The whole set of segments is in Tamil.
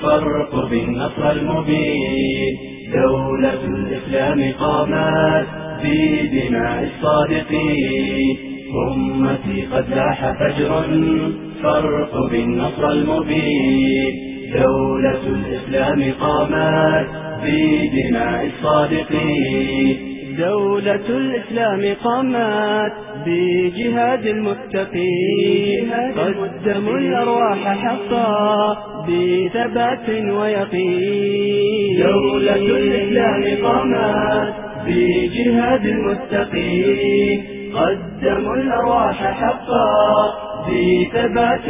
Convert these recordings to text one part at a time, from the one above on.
فارقب النصر المبين دولة الإسلام قامت بدماء الصادقين أمتي قد لاح فجر فارقب النصر المبين دولة الإسلام قامت بدماء الصادقين دولة الإسلام قامت بجهاد المتقين قدموا الأرواح حقا بثبات ويقين دولة الإسلام قامت بجهاد المتقين قدموا الأرواح حقا بثبات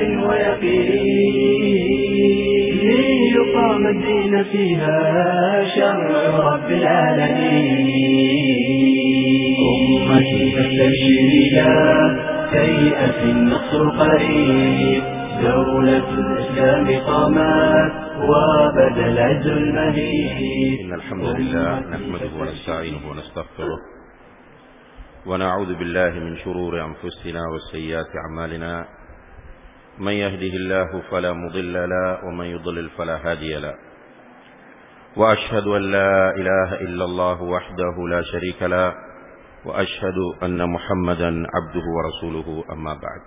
ويقين ليقام الدين فيها شرع رب العالمين أمتي فاستبشري لا تيأس النصر قريب دولة الإسلام قامت وبدا العز المهيب إن الحمد لله نحمده ونستعينه ونستغفره ونعوذ بالله من شرور أنفسنا وسيئات أعمالنا من يهده الله فلا مضل له ومن يضلل فلا هادي له وأشهد أن لا إله إلا الله وحده لا شريك له وأشهد أن محمدا عبده ورسوله أما بعد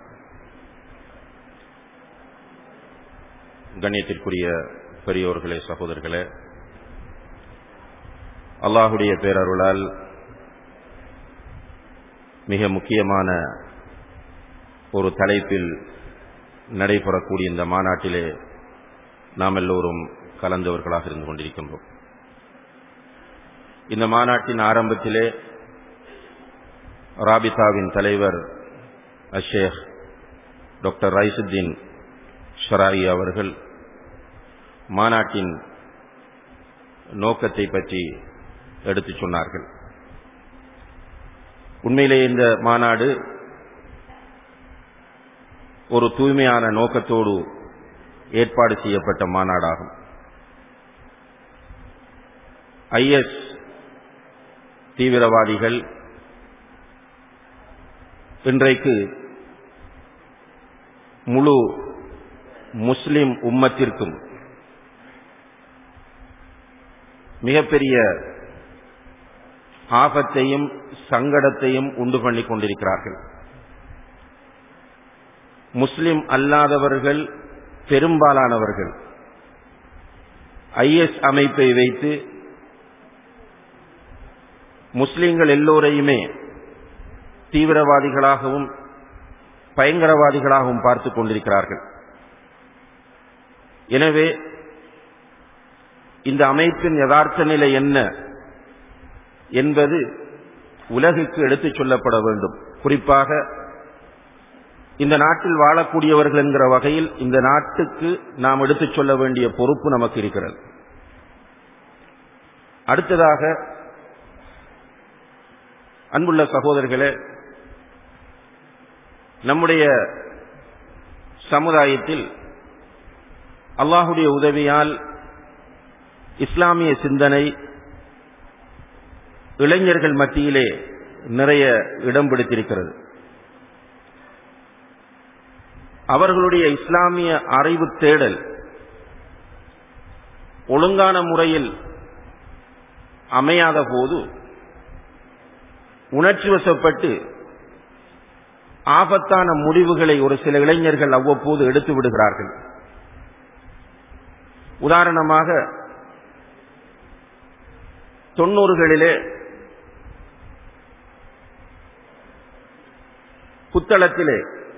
கண்ணியத்திற்குரிய பெரியோர்களே சகோதரர்களே அல்லாஹுடைய பேரருளால் மிக முக்கியமான ஒரு தலைப்பில் நடைபெறக்கூடிய இந்த மாநாட்டிலே நாம் எல்லோரும் கலந்தவர்களாக இருந்து கொண்டிருக்கின்றோம் இந்த மாநாட்டின் ஆரம்பத்திலே ராபிதாவின் தலைவர் அஷேக் டாக்டர் ரைசுத்தீன் ஷராயி அவர்கள் மாநாட்டின் நோக்கத்தை பற்றி எடுத்துச் சொன்னார்கள் உண்மையிலே இந்த மாநாடு ஒரு தூய்மையான நோக்கத்தோடு ஏற்பாடு செய்யப்பட்ட மாநாடாகும் ஐஎஸ் தீவிரவாதிகள் இன்றைக்கு முழு முஸ்லிம் உம்மத்திற்கும் மிகப்பெரிய ஆபத்தையும் சங்கடத்தையும் உண்டு பண்ணி கொண்டிருக்கிறார்கள் முஸ்லிம் அல்லாதவர்கள் பெரும்பாலானவர்கள் ஐஎஸ் அமைப்பை வைத்து முஸ்லிம்கள் எல்லோரையுமே தீவிரவாதிகளாகவும் பயங்கரவாதிகளாகவும் பார்த்துக் கொண்டிருக்கிறார்கள் எனவே இந்த அமைப்பின் யதார்த்த நிலை என்ன என்பது உலகுக்கு எடுத்துச் சொல்லப்பட வேண்டும் குறிப்பாக இந்த நாட்டில் வாழக்கூடியவர்கள் என்கிற வகையில் இந்த நாட்டுக்கு நாம் எடுத்துச் சொல்ல வேண்டிய பொறுப்பு நமக்கு இருக்கிறது அடுத்ததாக அன்புள்ள சகோதரர்களே நம்முடைய சமுதாயத்தில் அல்லாஹுடைய உதவியால் இஸ்லாமிய சிந்தனை இளைஞர்கள் மத்தியிலே நிறைய இடம் பிடித்திருக்கிறது அவர்களுடைய இஸ்லாமிய அறிவு தேடல் ஒழுங்கான முறையில் அமையாத போது உணர்ச்சி வசப்பட்டு ஆபத்தான முடிவுகளை ஒரு சில இளைஞர்கள் அவ்வப்போது எடுத்து விடுகிறார்கள் உதாரணமாக தொண்ணூறுகளிலே புத்தளத்திலே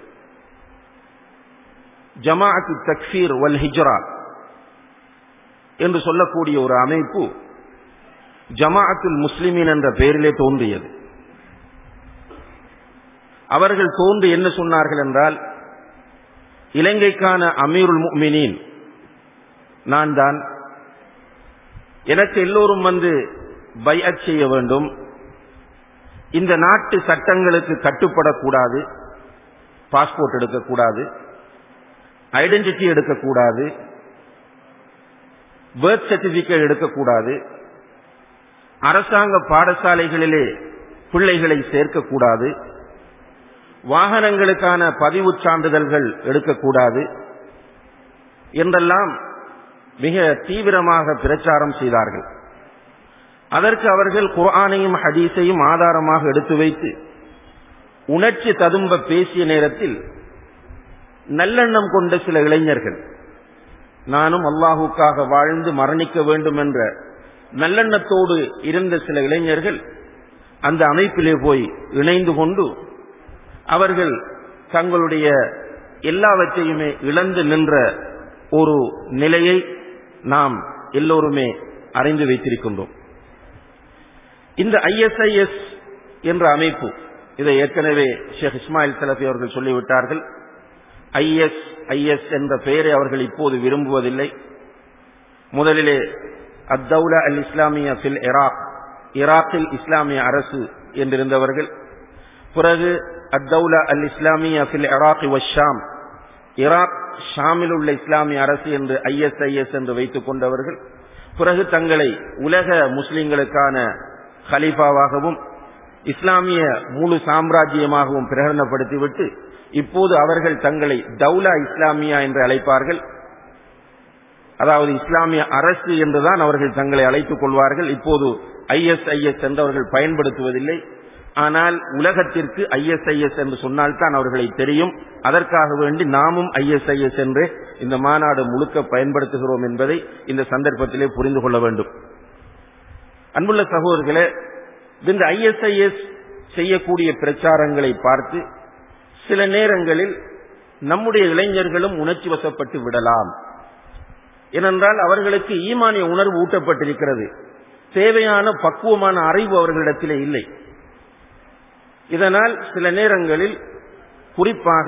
ஜமாஅத்து தக்ஃபீர் வல் ஹிஜ்ரா என்று சொல்லக்கூடிய ஒரு அமைப்பு ஜமாஅத்துல் முஸ்லிமின் என்ற பெயரிலே தோன்றியது அவர்கள் தோன்றி என்ன சொன்னார்கள் என்றால் இலங்கைக்கான அமீருல் முக்மினின் நான் தான் எனக்கு எல்லோரும் வந்து பைஅத் செய்ய வேண்டும் இந்த நாட்டு சட்டங்களுக்கு கட்டுப்படக்கூடாது பாஸ்போர்ட் எடுக்கக்கூடாது ஐடென்டிட்டி எடுக்கக்கூடாது பர்த் சர்டிபிகேட் எடுக்கக்கூடாது அரசாங்க பாடசாலைகளிலே பிள்ளைகளை சேர்க்கக்கூடாது வாகனங்களுக்கான பதிவு சான்றிதழ்கள் எடுக்கக்கூடாது என்றெல்லாம் மிக தீவிரமாக பிரச்சாரம் செய்தார்கள் அதற்கு அவர்கள் குர்ஆனையும் ஹதீஸையும் ஆதாரமாக எடுத்து வைத்து உணர்ச்சி ததும்ப பேசிய நேரத்தில் நல்லெண்ணம் கொண்ட சில இளைஞர்கள் நானும் அல்லாஹுக்காக வாழ்ந்து மரணிக்க வேண்டும் என்ற நல்லெண்ணத்தோடு இருந்த சில இளைஞர்கள் அந்த அமைப்பிலே போய் இணைந்து கொண்டு அவர்கள் தங்களுடைய எல்லாவற்றையுமே இழந்து நின்ற ஒரு நிலையை நாம் எல்லோருமே அறிந்து வைத்திருக்கின்றோம் இந்த ஐஎஸ்ஐஎஸ் என்ற அமைப்பு இதை ஏற்கனவே ஷேக் இஸ்மாயில் சலஃபி அவர்கள் சொல்லிவிட்டார்கள் ஐஎஸ் ஐஎஸ் என்ற பெயரை அவர்கள் இப்போது விரும்புவதில்லை முதலிலே அத்தௌலா அல் இஸ்லாமிய ஃபில் இராக் ஈராக்கில் இஸ்லாமிய அரசு என்றிருந்தவர்கள் பிறகு அத்தௌலா அல் இஸ்லாமிய ஃபில் இராக் வஷாம் ஈராக் ஷாமில் உள்ள இஸ்லாமிய அரசு என்று ஐஎஸ்ஐஎஸ் என்று வைத்துக் கொண்டவர்கள் பிறகு தங்களை உலக முஸ்லிம்களுக்கான ஹலீஃபாவாகவும் இஸ்லாமிய முழு சாம்ராஜ்யமாகவும் பிரகடனப்படுத்திவிட்டு இப்போது அவர்கள் தங்களை தௌலா இஸ்லாமியா என்று அழைப்பார்கள் அதாவது இஸ்லாமிய அரசு என்றுதான் அவர்கள் தங்களை அழைத்துக் கொள்வார்கள் இப்போது ஐஎஸ்ஐஎஸ் என்று அவர்கள் பயன்படுத்துவதில்லை ஆனால் உலகத்திற்கு ஐஎஸ்ஐஎஸ் என்று சொன்னால்தான் அவர்களை தெரியும் அதற்காக வேண்டி நாமும் ஐஎஸ்ஐஎஸ் என்று இந்த மாநாடு முழுக்க பயன்படுத்துகிறோம் என்பதை இந்த சந்தர்ப்பத்திலே புரிந்து கொள்ள வேண்டும் அன்புள்ள சகோதரர்களே இந்த ஐஎஸ்ஐஎஸ் செய்யக்கூடிய பிரச்சாரங்களை பார்த்து சில நேரங்களில் நம்முடைய இளைஞர்களும் உணர்ச்சி வசப்பட்டு விடலாம் ஏனென்றால் அவர்களுக்கு ஈமானிய உணர்வு ஊட்டப்பட்டிருக்கிறது தேவையான பக்குவமான அறிவு அவர்களிடத்திலே இல்லை இதனால் சில நேரங்களில் குறிப்பாக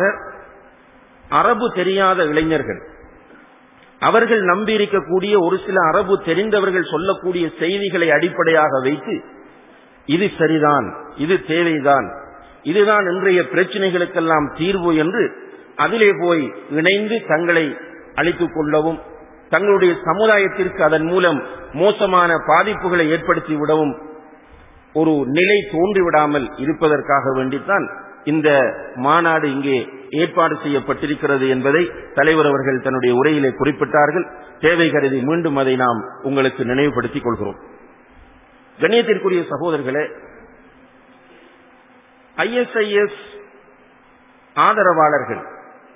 அரபு தெரியாத இளைஞர்கள் அவர்கள் நம்பியிருக்கக்கூடிய ஒரு சில அரபு தெரிந்தவர்கள் சொல்லக்கூடிய செய்திகளை அடிப்படையாக வைத்து இது சரிதான் இது தேவைதான் இதுதான் இன்றைய பிரச்சனைகளுக்கெல்லாம் தீர்வு என்று அதிலே போய் இணைந்து தங்களை அழித்துக் கொள்ளவும் தங்களுடைய சமுதாயத்திற்கு அதன் மூலம் மோசமான பாதிப்புகளை ஏற்படுத்தி விடவும் ஒரு நிலை தோன்றிவிடாமல் இருப்பதற்காக வேண்டித்தான் இந்த மாநாடு இங்கே ஏற்பாடு செய்யப்பட்டிருக்கிறது என்பதை தலைவர் அவர்கள் தன்னுடைய உரையிலே குறிப்பிட்டார்கள் தேவை கருதி மீண்டும் அதை நாம் உங்களுக்கு நினைவுபடுத்திக் கொள்கிறோம் கண்ணியத்திற்குரிய சகோதரர்களே ஐஎஸ்ஐஎஸ் ஆதரவாளர்கள்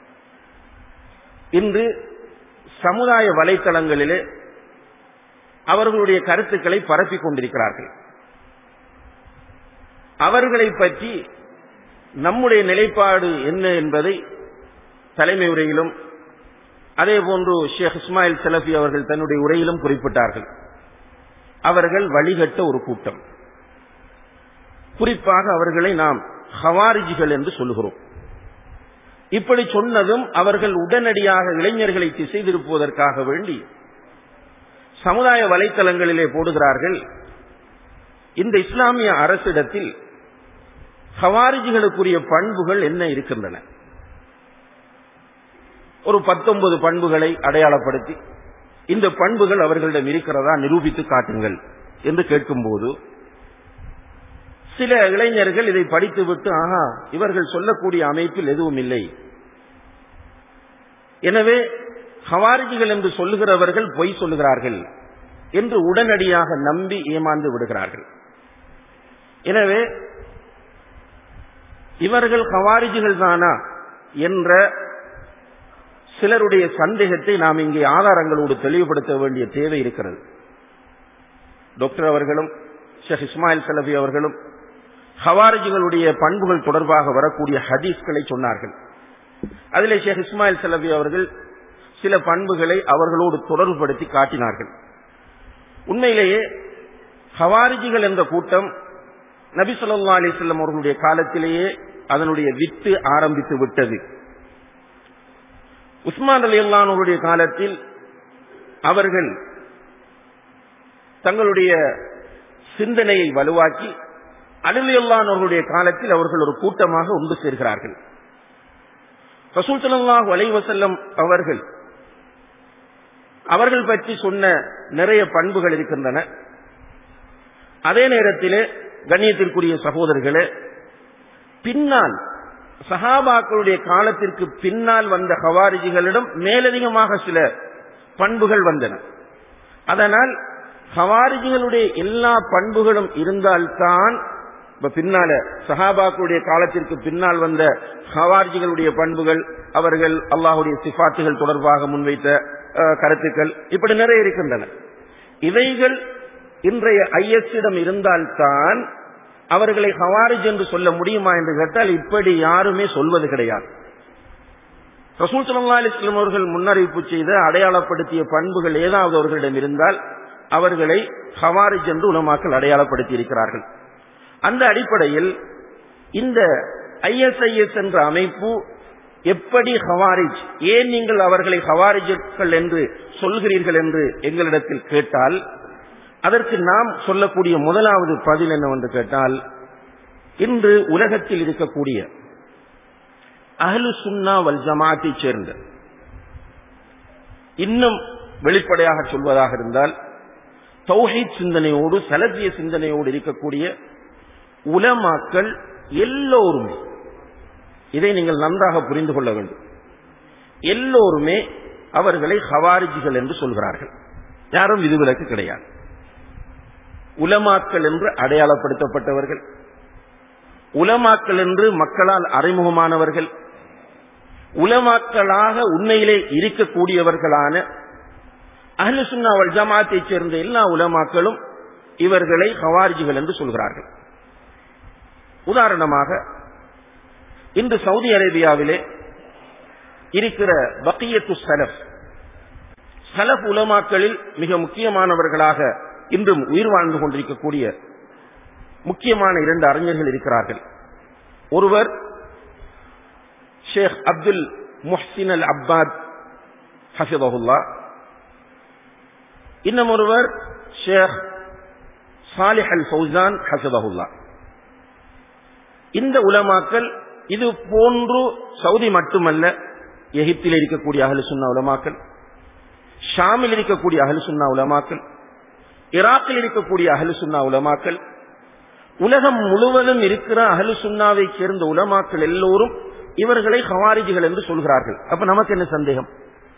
இன்று சமுதாய வலைத்தளங்களிலே அவர்களுடைய கருத்துக்களை பரப்பிக் கொண்டிருக்கிறார்கள் அவர்களை பற்றி நம்முடைய நிலைப்பாடு என்ன என்பதை தலைமை உரையிலும் அதே போன்று ஷேக் இஸ்மாயில் செலஃபி அவர்கள் தன்னுடைய உரையிலும் குறிப்பிட்டார்கள் அவர்கள் வழிகட்ட ஒரு கூட்டம் குறிப்பாக அவர்களை நாம் ஹவாரிஜிகள் என்று சொல்லுகிறோம் இப்படி சொன்னதும் அவர்கள் உடனடியாக இளைஞர்களை திசை திருப்புவதற்காக வேண்டி சமுதாய வலைத்தளங்களிலே போடுகிறார்கள் இந்த இஸ்லாமிய அரசிடத்தில் ஹவாரிஜிகளுக்குரிய பண்புகள் என்ன இருக்கின்றன ஒரு பத்தொன்பது பண்புகளை அடையாளப்படுத்தி இந்த பண்புகள் அவர்களிடம் இருக்கிறதா நிரூபித்து காட்டுங்கள் என்று கேட்கும்போது சில இளைஞர்கள் இதை படித்துவிட்டு ஆஹா இவர்கள் சொல்லக்கூடிய அமைப்பில் எதுவும் இல்லை எனவே ஹவாரிஜிகள் என்று சொல்லுகிறவர்கள் பொய் சொல்லுகிறார்கள் என்று உடனடியாக நம்பி ஏமாந்து விடுகிறார்கள் எனவே இவர்கள் ஹவாரிஜிகள் தானா என்ற சிலருடைய சந்தேகத்தை நாம் இங்கே ஆதாரங்களோடு தெளிவுபடுத்த வேண்டிய தேவை இருக்கிறது டாக்டர் அவர்களும் ஷேக் இஸ்மாயில் சலபி அவர்களும் ஹவாரிஜிகளுடைய பண்புகள் தொடர்பாக வரக்கூடிய ஹதீஸ்களை சொன்னார்கள் அதிலே ஷேக் இஸ்மாயில் சலபி அவர்கள் சில பண்புகளை அவர்களோடு தொடர்புபடுத்தி காட்டினார்கள் உண்மையிலேயே ஹவாரிஜிகள் என்ற கூட்டம் நபி சொல்லா அலிஸ்லாம் அவர்களுடைய காலத்திலேயே அதனுடைய வித்து ஆரம்பித்து விட்டது உஸ்மான் அலி அல்லானுடைய காலத்தில் அவர்கள் தங்களுடைய சிந்தனையை வலுவாக்கி அலிலியல்லான் அவர்களுடைய காலத்தில் அவர்கள் ஒரு கூட்டமாக ஒன்று சேர்கிறார்கள் ரசூல் சல்லாஹ் அலைவசல்லம் அவர்கள் அவர்கள் பற்றி சொன்ன நிறைய பண்புகள் இருக்கின்றன அதே நேரத்திலே கண்ணியத்திற்குரிய சகோதரர்களே பின்னால் சஹாபாக்களுடைய காலத்திற்கு பின்னால் வந்த ஹவாரிஜிகளிடம் மேலதிகமாக சில பண்புகள் வந்தன அதனால் ஹவாரிஜிகளுடைய எல்லா பண்புகளும் இருந்தால்தான் இப்ப பின்னால சஹாபாக்களுடைய காலத்திற்கு பின்னால் வந்த ஹவாரிஜிகளுடைய பண்புகள் அவர்கள் அல்லாஹுடைய சிஃபாத்துகள் தொடர்பாக முன்வைத்த அஹ், கருத்துக்கள் இப்படி நிறைய இருக்கின்றன இவைகள் இன்றைய ஐஎஸ்இடம் இருந்தால்தான் அவர்களை ஹவாரிஜ் என்று சொல்ல முடியுமா என்று கேட்டால் இப்படி யாருமே சொல்வது கிடையாது ரசூல் சல்லா அலிஸ்லாம் அவர்கள் முன்னறிவிப்பு செய்த அடையாளப்படுத்திய பண்புகள் ஏதாவது அவர்களிடம் இருந்தால் அவர்களை ஹவாரிஜ் என்று உலமாக்கள் அடையாளப்படுத்தி இருக்கிறார்கள் அந்த அடிப்படையில் இந்த ஐஎஸ்ஐஎஸ் என்ற அமைப்பு எப்படி ஹவாரிஜ் ஏன் நீங்கள் அவர்களை ஹவாரிஜர்கள் என்று சொல்கிறீர்கள் என்று எங்களிடத்தில் கேட்டால் அதற்கு நாம் சொல்லக்கூடிய முதலாவது பதில் என்னவென்று கேட்டால் இன்று உலகத்தில் இருக்கக்கூடிய அஹ்லு சுன்னா வல் ஜமாத்தை சேர்ந்த இன்னும் வெளிப்படையாக சொல்வதாக இருந்தால் தௌஹீத் சிந்தனையோடு சலபிய சிந்தனையோடு இருக்கக்கூடிய உலமாக்கள் எல்லோருமே இதை நீங்கள் நன்றாக புரிந்து கொள்ள வேண்டும் எல்லோருமே அவர்களை ஹவாரிஜிகள் என்று சொல்கிறார்கள் யாரும் விதிவிலக்கு கிடையாது உலமாக்கள் என்று அடையாளப்படுத்தப்பட்டவர்கள் உலமாக்கள் என்று மக்களால் அறிமுகமானவர்கள் உலமாக்களாக உண்மையிலே இருக்கக்கூடியவர்களான அஹ்லு சுன்னா வல் ஜமாத்தைச் சேர்ந்த எல்லா உலமாக்களும் இவர்களை ஹவாரிஜிகள் என்று சொல்கிறார்கள் உதாரணமாக இன்று சவுதி அரேபியாவிலே இருக்கிற பக்கியத்து சலஃப் சலஃப் உலமாக்களில் மிக முக்கியமானவர்களாக இன்றும் உயிர் வாழ்ந்து கொண்டிருக்கக்கூடிய முக்கியமான இரண்டு அறிஞர்கள் இருக்கிறார்கள் ஒருவர் ஷேக் அப்துல் முஹ்சின் அல் அப்பாத் ஹஃபிதஹுல்லா இன்னும் ஒருவர் ஷேக் சாலிஹ் அல் ஃபௌசான் ஹஃபிதஹுல்லா இந்த உலமாக்கள் இது போன்று சவுதி மட்டுமல்ல எகிப்தில் இருக்கக்கூடிய அகலு சுன்னா உலமாக்கள் ஷாமில் இருக்கக்கூடிய அகலு சுன்னா உலமாக்கள் ஈராக்கில் இருக்கக்கூடிய அகலு சுன்னா உலமாக்கள் உலகம் முழுவதும் இருக்கிற அகலு சுன்னாவை சேர்ந்த உலமாக்கள் எல்லோரும் இவர்களை ஹவாரிஜிகள் என்று சொல்கிறார்கள் அப்ப நமக்கு என்ன சந்தேகம்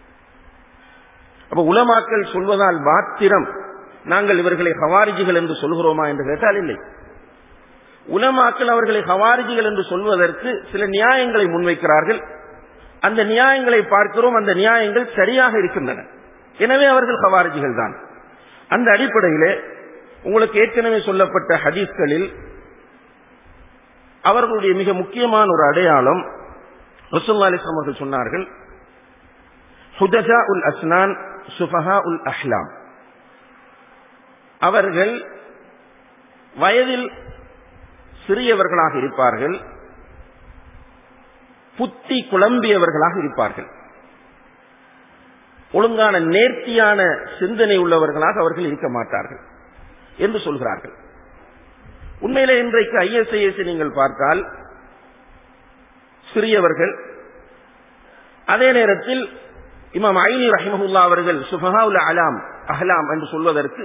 அப்ப உலமாக்கள் சொல்வதால் மாத்திரம் நாங்கள் இவர்களை ஹவாரிஜிகள் என்று சொல்கிறோமா என்று கேட்டால் இல்லை உலமாக்கள் அவர்களை ஹவாரிஜிகள் என்று சொல்வதற்கு சில நியாயங்களை முன்வைக்கிறார்கள் அந்த நியாயங்களை பார்க்கிறோம் அந்த நியாயங்கள் சரியாக இருக்கின்றன எனவே அவர்கள் ஹவாரிஜிகள் தான் அந்த அடிப்படையிலே உங்களுக்கு ஏற்கனவே சொல்லப்பட்ட ஹதீஸ்களில் அவர்களுடைய மிக முக்கியமான ஒரு அடையாளம் ரசூல்லா அலிஸ்லாம் அவர்கள் சொன்னார்கள் ஹுதஜா உல் அஸ்னான் சுஃபஹா உல் அஹ்லாம் அவர்கள் வயதில் சிறியவர்களாக இருப்பார்கள் புத்தி குழம்பியவர்களாக இருப்பார்கள் ஒழுங்கான நேர்த்தியான சிந்தனை உள்ளவர்களாக அவர்கள் இருக்க மாட்டார்கள் என்று சொல்கிறார்கள் உண்மையிலே இன்றைக்கு ஐஎஸ்ஐஎஸ் நீங்கள் பார்த்தால் சிறியவர்கள் அதே நேரத்தில் இமாம் ஐனி ரஹிமஹுல்லா அவர்கள் சுபஹாவுல் அலாம் அஹலாம் என்று சொல்வதற்கு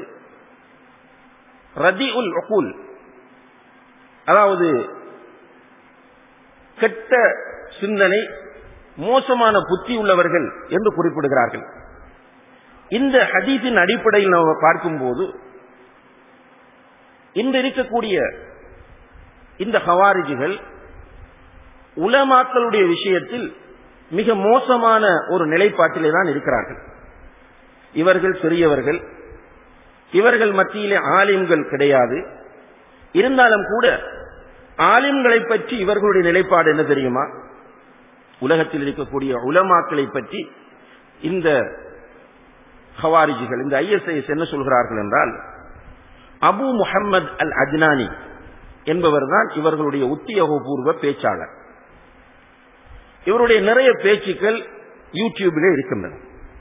ரதி உல் ஒகுல் அதாவது கெட்ட சிந்தனை மோசமான புத்தி உள்ளவர்கள் என்று குறிப்பிடுகிறார்கள் இந்த ஹதீஸின் அடிப்படையில் நாம் பார்க்கும்போது இன்று இருக்கக்கூடிய இந்த ஹவாரிஜிகள் உலமாக்களுடைய விஷயத்தில் மிக மோசமான ஒரு நிலைப்பாட்டிலே தான் இருக்கிறார்கள் இவர்கள் சிறியவர்கள் இவர்கள் மத்தியிலே ஆலிம்கள் கிடையாது இருந்தாலும் கூட ஆலிம்களை பற்றி இவர்களுடைய நிலைப்பாடு என்ன தெரியுமா உலகத்தில் இருக்கக்கூடிய உலமாக்களை பற்றி இந்த ஹவாரிஜிகள் இந்த ஐஎஸ்ஐஎஸ் என்ன சொல்கிறார்கள் என்றால் அபு முஹம்மது அல் அஜ்னானி என்பவர் தான் இவர்களுடைய உத்தியோகபூர்வ பேச்சாளர் இவருடைய நிறைய பேச்சுக்கள் யூடியூபிலே இருக்கின்றன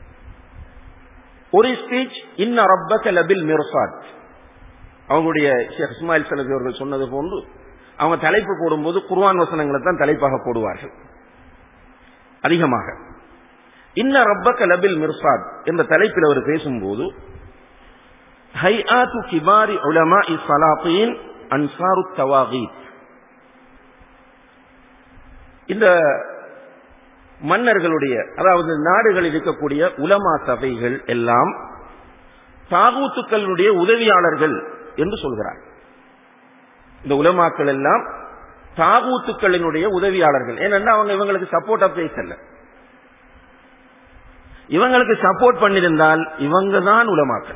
ஒரு ஸ்பீச் இன்ன ரப்பக லபில் மிர்சாத் அவங்களுடைய ஷேக் இஸ்மாயில் சலபி அவர்கள் சொன்னது போன்று அவங்க தலைப்பு போடும்போது குர்வான் வசனங்களை தான் தலைப்பாக போடுவார்கள் அதிகமாக இன்ன ரப்பக லபில் மிர்சாத் என்ற தலைப்பில் அவர் பேசும்போது ஹைஆத்து கிபாரி உலமா இஸ்லாத்தீன் அன்சாரு தவாகீத் இந்த மன்னர்களுடைய அதாவது நாடுகளில் இருக்கக்கூடிய உலமா சபைகள் எல்லாம் தாகூத்துக்களுடைய உதவியாளர்கள் என்று சொல்கிறார் இந்த உலமாக்கள் எல்லாம் தாகூத்துக்களினுடைய உதவியாளர்கள் ஏனென்றா அவங்க இவங்களுக்கு சப்போர்ட்டா பேசல இவங்களுக்கு சப்போர்ட் பண்ணியிருந்தால் இவங்க தான் உலமாக்கள்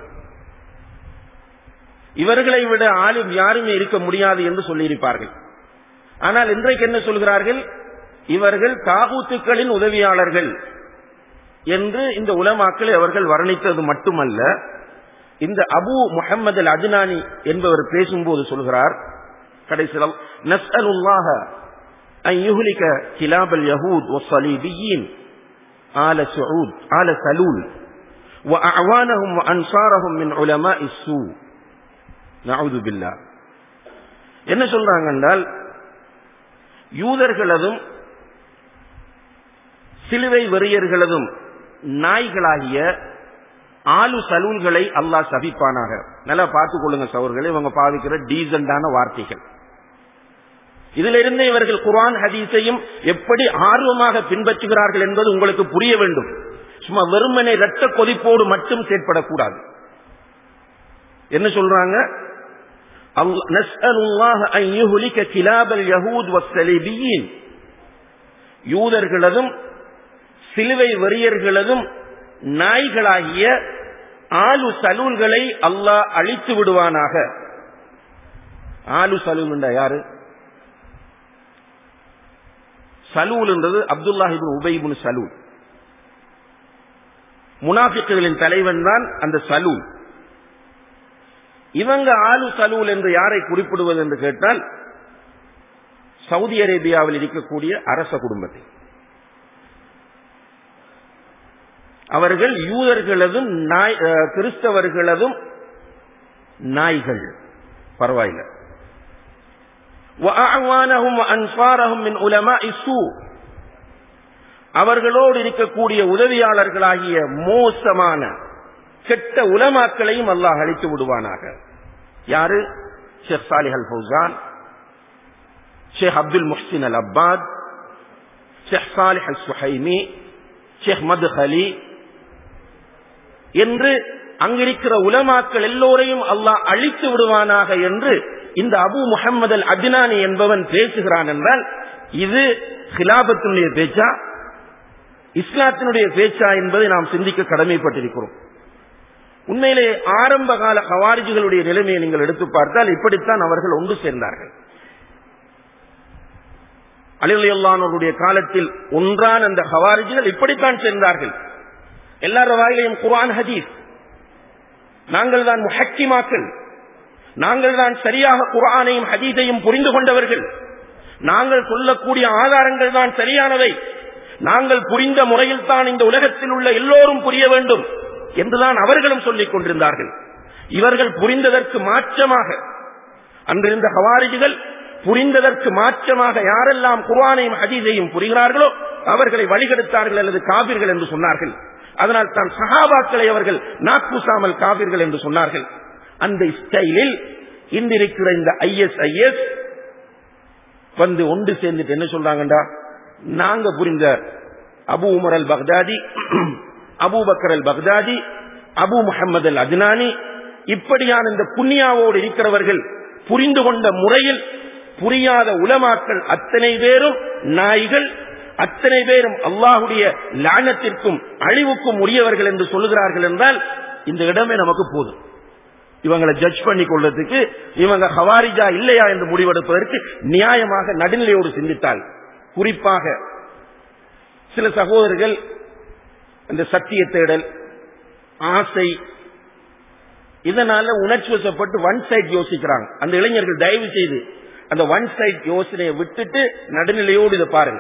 இவர்களை விட ஆளும் யாருமே இருக்க முடியாது என்று சொல்லியிருப்பார்கள் ஆனால் இன்றைக்கு என்ன சொல்கிறார்கள் இவர்கள் தாகூத்துக்களின் உதவியாளர்கள் என்று இந்த உலமாக்களை அவர்கள் வர்ணித்தது மட்டுமல்ல இந்த அபு முஹம்மது அல் அஜ்னானி என்பவர் பேசும்போது சொல்கிறார் கடைசியில் நஸ்அலுல்லாஹ அன் யுஹ்லிக கிலாபல் யஹூத் வஸ்ஸலீபியீன் ஆல சஊத் ஆல சலூல் وأعوانهم وأنصارهم من علماء السوء نعوذ بالله என்ன சொல்றாங்க என்றால் யூதர்களதும் சிலுவை வெறியர்களதும் நாய்களாகிய ஆளு சலூல்களை அல்லாஹ் சபிப்பானாக நல்லா பார்த்துக் கொள்ளுங்க சவர்களே இவங்க பாவிக்கிற டீசென்டான வார்த்தைகள் இதுல இருந்து இவர்கள் குர்ஆன் ஹதீஸையும் எப்படி ஆர்வமாக பின்பற்றுகிறார்கள் என்பது உங்களுக்கு புரிய வேண்டும் சும்மா வெறுமனை இரத்த கொதிப்போடு மட்டும் செயற்படக்கூடாது என்ன சொல்றாங்க நஸ்அலுல்லாஹ அன் யுஹ்லிக கிலாபல் யஹூத் வஸ்ஸலீபியீன் யூதர்களதும் சிலுவை வெறியர்களதும் நாய்களாகிய ஆலு சலூல்களை அல்லாஹ் அழித்து விடுவானாக ஆலு சலூல் யாரு சலூல் என்றது அப்துல்லாஹிபின் உபைபின் சலூல் முனாஃபிக்குகளின் தலைவன் தான் அந்த சலூல் இவங்க ஆலு சலூல் என்று யாரை குறிப்பிடுவது என்று கேட்டால் சவுதி அரேபியாவில் இருக்கக்கூடிய அரச குடும்பத்தை அவர்கள் யூதர்களதும் நாய் கிறிஸ்தவர்களதும் நாய்கள் பரவாயில்ல அவர்களோடு இருக்கக்கூடிய உதவியாளர்களாகிய மோசமான கெட்ட உலமாக்களையும் அல்லாஹ் அழித்து விடுவானாக யாரு Sheikh Salih al Fawzan Sheikh Abdul Muhsin al Abbad Sheikh Salih al Suhaimi Sheikh Madkhali என்று அங்கிருக்கிற உலமாக்கள் எல்லோரையும் அல்லாஹ் அழித்து விடுவானாக என்று இந்த அபு முகமது அல் அத்னானி என்பவன் பேசுகிறான் என்றால் இது ஹிலாபத்தினுடைய பேச்சா இஸ்லாத்தினுடைய பேச்சா என்பதை நாம் சிந்திக்க கடமைப்பட்டிருக்கிறோம் உண்மையிலே ஆரம்ப கால ஹவாரிஜிகளுடைய நிலைமையை நீங்கள் எடுத்து பார்த்தால் இப்படித்தான் அவர்கள் ஒன்று சேர்ந்தார்கள் அலிலையல்லானவருடைய காலத்தில் ஒன்றான அந்த ஹவாரிஜிகள் இப்படித்தான் சேர்ந்தார்கள் எல்லார வாயிலையும் குர்ஆன் ஹதீஸ் நாங்கள் தான் முஹக்கிமாக்கள் நாங்கள் தான் சரியாக குர்ஆனையும் ஹதீஸையும் புரிந்து கொண்டவர்கள் நாங்கள் சொல்லக்கூடிய ஆதாரங்கள் தான் சரியானவை நாங்கள் புரிந்த முறையில் தான் இந்த உலகத்தில் உள்ள எல்லோரும் புரிய வேண்டும் என்றுதான் அவர்களும் சொல்லிக் கொண்டிருந்தார்கள் இவர்கள் புரிந்ததற்கு மாற்றமாக அன்றிருந்த ஹவாரிஜிகள் புரிந்ததற்கு மாற்றமாக யாரெல்லாம் குர்ஆனையும் ஹதீஸையும் புரிகிறார்களோ அவர்களை வழிகெடுத்தார்கள் அல்லது காபிர்கள் என்று சொன்னார்கள் அதனால் தான் சஹாபாக்களை அவர்கள் நாக்கூசாமல் காவிர்கள் என்று சொன்னார்கள் அந்த ஸ்டைலில் இன்றிருக்கிற இந்த ஐஎஸ்ஐஎஸ் வந்து ஒன்று சேர்ந்துட்டு என்ன சொல்றாங்கடா நாங்க புரிந்த Abu Umar al Baghdadi Abu Bakr al Baghdadi Abu Muhammad al Adnani இப்படியான இந்த புண்ணியாவோடு இருக்கிறவர்கள் புரிந்து கொண்ட முறையில் புரியாத உலமாக்கள் அத்தனை பேரும் நாய்கள் அத்தனை பேரும் அல்லாஹுடைய லானத்திற்கும் அழிவுக்கும் உரியவர்கள் என்று சொல்லுகிறார்கள் என்றால் இந்த இடமே நமக்கு போதும் இவங்களை ஜட்ஜ் பண்ணி கொள்றதுக்கு இவங்க ஹவாரிஜா இல்லையா என்று முடிவெடுப்பதற்கு நியாயமாக நடுநிலையோடு சிந்தித்தால் குறிப்பாக சில சகோதரர்கள் இந்த சத்திய தேடல் ஆசை இதனால உணர்ச்சி வசப்பட்டு ஒன் சைட் யோசிக்கிறாங்க அந்த இளைஞர்கள் தயவு செய்து அந்த ஒன் சைட் யோசனையை விட்டுட்டு நடுநிலையோடு இதை பாருங்க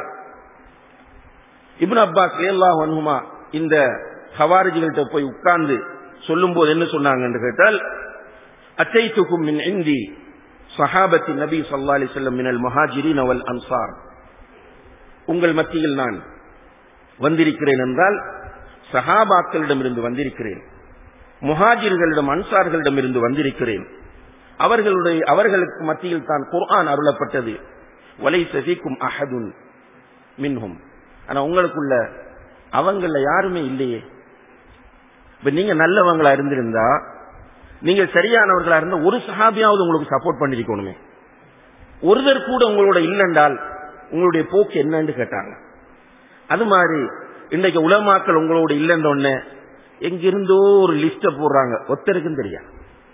இப்னு அப்பாஸ் லேல்லா வன்ஹுமா இந்த ஹவாரிஜிகள்கிட்ட போய் உட்கார்ந்து சொல்லும் போது என்ன சொன்னாங்க என்று கேட்டால் அச்சைத்துக்கும் மின் இந்தி சஹாபத்தி நபி சல்லா அலி செல்லம் மினல் மஹாஜிரின் அவல் அன்சார் உங்கள் மத்தியில் நான் வந்திருக்கிறேன் என்றால் சஹாபாக்களிடமிருந்து வந்திருக்கிறேன் முஹாஜிர்களிடம் அன்சார்களிடம் இருந்து வந்திருக்கிறேன் அவர்களுடைய அவர்களுக்கு மத்தியில் தான் குர்ஆன் அருளப்பட்டது வலை சசிக்கும் அஹதுன் மின்ஹும் ஆனா உங்களுக்குள்ள அவங்கள யாருமே இல்லையே இப்ப நீங்க நல்லவங்களா இருந்திருந்தா நீங்க சரியானவர்களா இருந்தா ஒரு சஹாபியாவது உங்களுக்கு சப்போர்ட் பண்ணிருக்கணுமே ஒருவர் கூட உங்களோட இல்லைன்றால் உங்களுடைய போக்கு என்னன்னு கேட்டாங்க அது மாதிரி இன்றைக்கு உலமாக்கள் உங்களோட இல்லைன்னு எங்கிருந்தோ ஒரு லிஸ்ட போடுறாங்க ஒத்தருக்கும் தெரியாது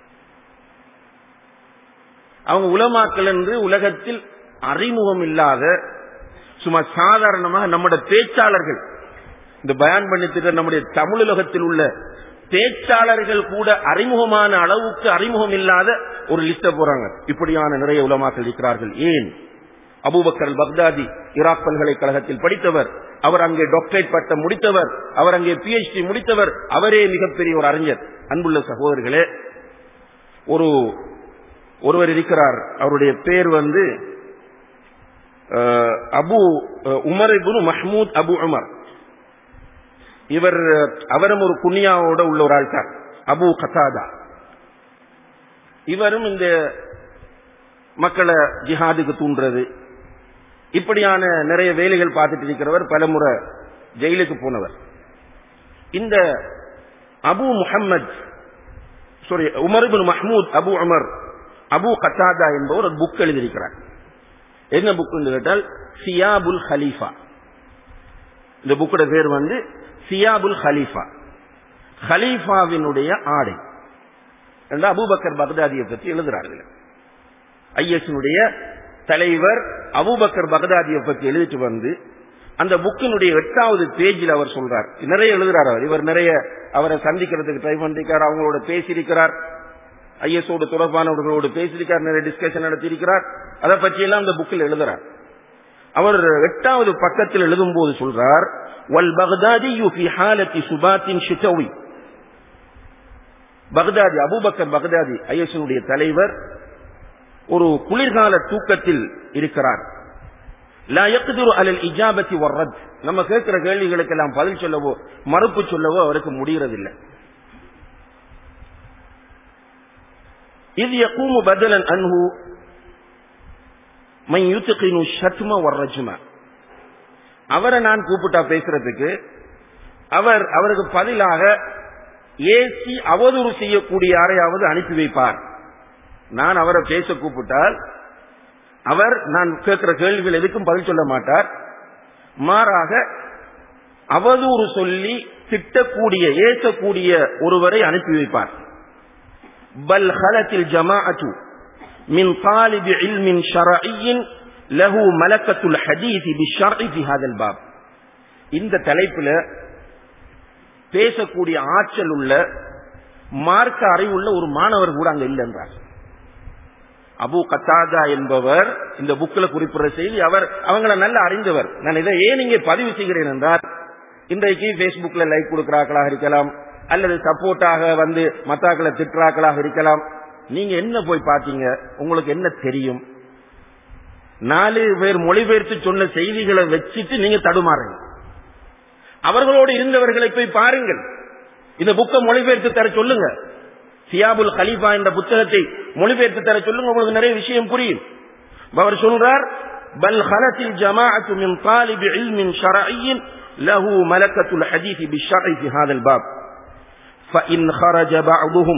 அவங்க உலமாக்கள் என்று உலகத்தில் அறிமுகம் இல்லாத சும்மா சாதாரணமாக நம்முடைய பேச்சாளர்கள் இந்த பயான் பண்ணி நம்முடைய தமிழகத்தில் உள்ள பேச்சாளர்கள் கூட அறிமுகமான அளவுக்கு அறிமுகம் இல்லாத ஒரு லிஸ்ட போறாங்க இப்படியான நிறைய உலமாக்கள் இருக்கிறார்கள் ஏன் அபூபக்கர் பக்தாதி ஈராக் பல்கலைக்கழகத்தில் படித்தவர் அவர் அங்கே டாக்டரேட் பட்டம் முடித்தவர் அவர் அங்கே பிஹெச்டி முடித்தவர் அவரே மிகப்பெரிய ஒரு அறிஞர் அன்புள்ள சகோதரர்களே ஒரு ஒருவர் இருக்கிறார் அவருடைய பேர் வந்து அபு உமர் இபுனு மஹமூத் அபு உமர் இவர் அவரும் ஒரு குனியாவோட உள்ள ஒரு ஆள்கார் அபு கசாதா இவரும் இந்த மக்களை ஜிஹாதுக்கு தூண்டுறது இப்படியான நிறைய வேலைகள் பார்த்துட்டு இருக்கிறவர் பலமுறை ஜெயிலுக்கு போனவர் இந்த Abu Muhammad sorry Umar bin Mahmud Abu Umar Abu Qatada என்பவர் ஒரு புக் எழுதியிருக்கிறார் என்ன புக் கேட்டால் சியாபுல் ஹலீஃபா இந்த புக்கோட பேர் வந்து சியாபுல் ஹலீஃபா ஹலீஃபாவினுடைய ஆடை என்று அபூபக்கர் பக்தாதியை பற்றி எழுதுறார்கள் ஐஎஸ்னுடைய தலைவர் அபூபக்கர் பக்தாதியை பற்றி எழுதிட்டு வந்து அந்த புக்கினுடைய எட்டாவது பேஜில் அவர் சொல்றார் நிறைய எழுதுறார் அவர் இவர் நிறைய அவரை சந்திக்கிறதுக்கு ட்ரை பண்ணிருக்கார் அவங்களோட பேசியிருக்கிறார் ஐஎஸ்ஓடு தொடர்பானவர்களோடு பேசியிருக்கார் நிறைய டிஸ்கஷன் நடத்தியிருக்கிறார் அதை பற்றியெல்லாம் அந்த புக்கில் எழுதுறார் அவர் எட்டாவது பக்கத்தில் எழுதும் போது சொல்றார் வல் பக்தாதி யூ ஹாலத்தி சுபாத்தின் ஷிட்டவி பக்தாதி அபூபக்கர் பக்தாதி ஐஎஸ்னுடைய தலைவர் ஒரு குளிர்கால தூக்கத்தில் இருக்கிறார் லா யக்திரு அலல் இஜாபத்தி வர்ரத் நம்ம கேட்கிற கேள்விகளுக்கெல்லாம் பதில் சொல்லவோ மறுப்பு சொல்லவோ அவருக்கு முடியறதில்லை இது யக்கூமு பதலன் அன்ஹு மை யுத்துகினு ஷத்ம வர்ரஜும அவரை நான் கூப்பிட்டா பேசுறதுக்கு அவர் அவருக்கு பதிலாக ஏசி அவதூறு செய்யக்கூடிய யாரையாவது அனுப்பி வைப்பார் நான் அவரை பேச கூப்பிட்டால் அவர் நான் கேட்கிற கேள்விகள் எதுக்கும் பதில் சொல்ல மாட்டார் மாறாக அவதூறு சொல்லி திட்டக்கூடிய ஏசக்கூடிய ஒருவரை அனுப்பி வைப்பார் பல் ஹலத்தில் ஜமாஅத்து من طالب علم شرعي له ملكة الحديث بالشرع في هذا الباب இந்த தலைப்புல பேசக்கூடிய ஆற்றல் உள்ள மார்க்க அறிவுள்ள ஒரு மாணவர் கூட அங்க இல்லை என்றார் அபு கத்தாதா என்பவர் இந்த புக்கில் குறிப்பிடுற செய்தி அவர் அவங்கள நல்ல அறிந்தவர் நான் இதை ஏன் இங்கே பதிவு செய்கிறேன் என்றால் இன்றைக்கு பேஸ்புக்ல லைக் கொடுக்கிறார்களாக இருக்கலாம் அல்லது சப்போர்ட்டாக வந்து மத்தாக்களை திட்டுறாக்களாக இருக்கலாம் நீங்க என்ன போய் பார்த்தீங்க உங்களுக்கு என்ன தெரியும் நாலு பேர் மொழிபெயர்த்து சொன்ன செய்திகளை வச்சுட்டு நீங்க தடுமாறுங்க அவர்களோடு இருந்தவர்களை போய் பாருங்கள் இந்த புக்கை மொழிபெயர்த்து தர சொல்லுங்க சியாபுல் கலீஃபா என்ற புத்தகத்தை மொழிபெயர்த்து தர சொல்லுங்க உங்களுக்கு நிறைய விஷயம் புரியும் அவர் சொல்றார் பல் ஹலத்தில் ஜமாஅத்து மின் தாலிபி இல்மின் ஷரعي له ملكة الحديث بالشرع في هذا الباب فإن خرج بعضهم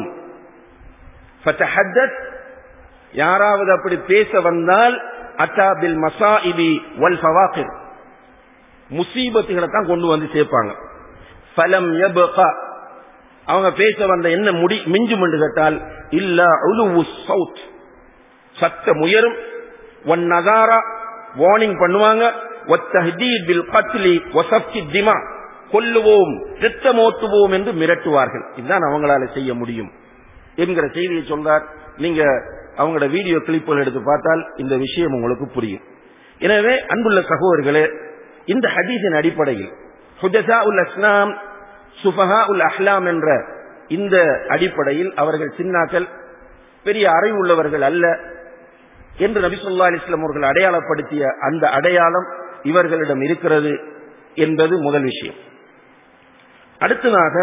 فتحدث யாராவது அப்படி பேச வந்தால் அட்டாபில் மசாஇபி வல் ஃபவாகிர் முசீபத்துகளை தான் கொண்டு வந்து சேர்ப்பாங்க ஃபலம் யபகா அவங்க பேச வந்த என்ன முடி மிஞ்சும் என்று கேட்டால் இல்ல உலுவு சவுத் சத்தம் உயரும் ஒன் நகாரா வார்னிங் பண்ணுவாங்க ஒத்தஹதீத் பில் கத்லி ஒசப்கி திமா கொல்லுவோம் ரத்தமோத்துவோம் என்று மிரட்டுவார்கள் இதுதான் அவங்களால செய்ய முடியும் என்கிற செய்தியை சொல்றார் நீங்க அவங்களோட வீடியோ கிளிப்புகள் எடுத்து பார்த்தால் இந்த விஷயம் உங்களுக்கு புரியும் எனவே அன்புள்ள சகோதரர்களே இந்த ஹதீஸின் அடிப்படையில் ஹுஜசா உல் அஸ்லாம் சுபஹா உல் அஹ்லாம் என்ற இந்த அடிப்படையில் அவர்கள் சின்னாக்கள் பெரிய அறிவு உள்ளவர்கள் அல்ல என்று நபி சொல்லா அலிஸ்லாம் அவர்கள் அடையாளப்படுத்திய அந்த அடையாளம் இவர்களிடம் இருக்கிறது என்பது முதல் விஷயம் அடுத்ததாக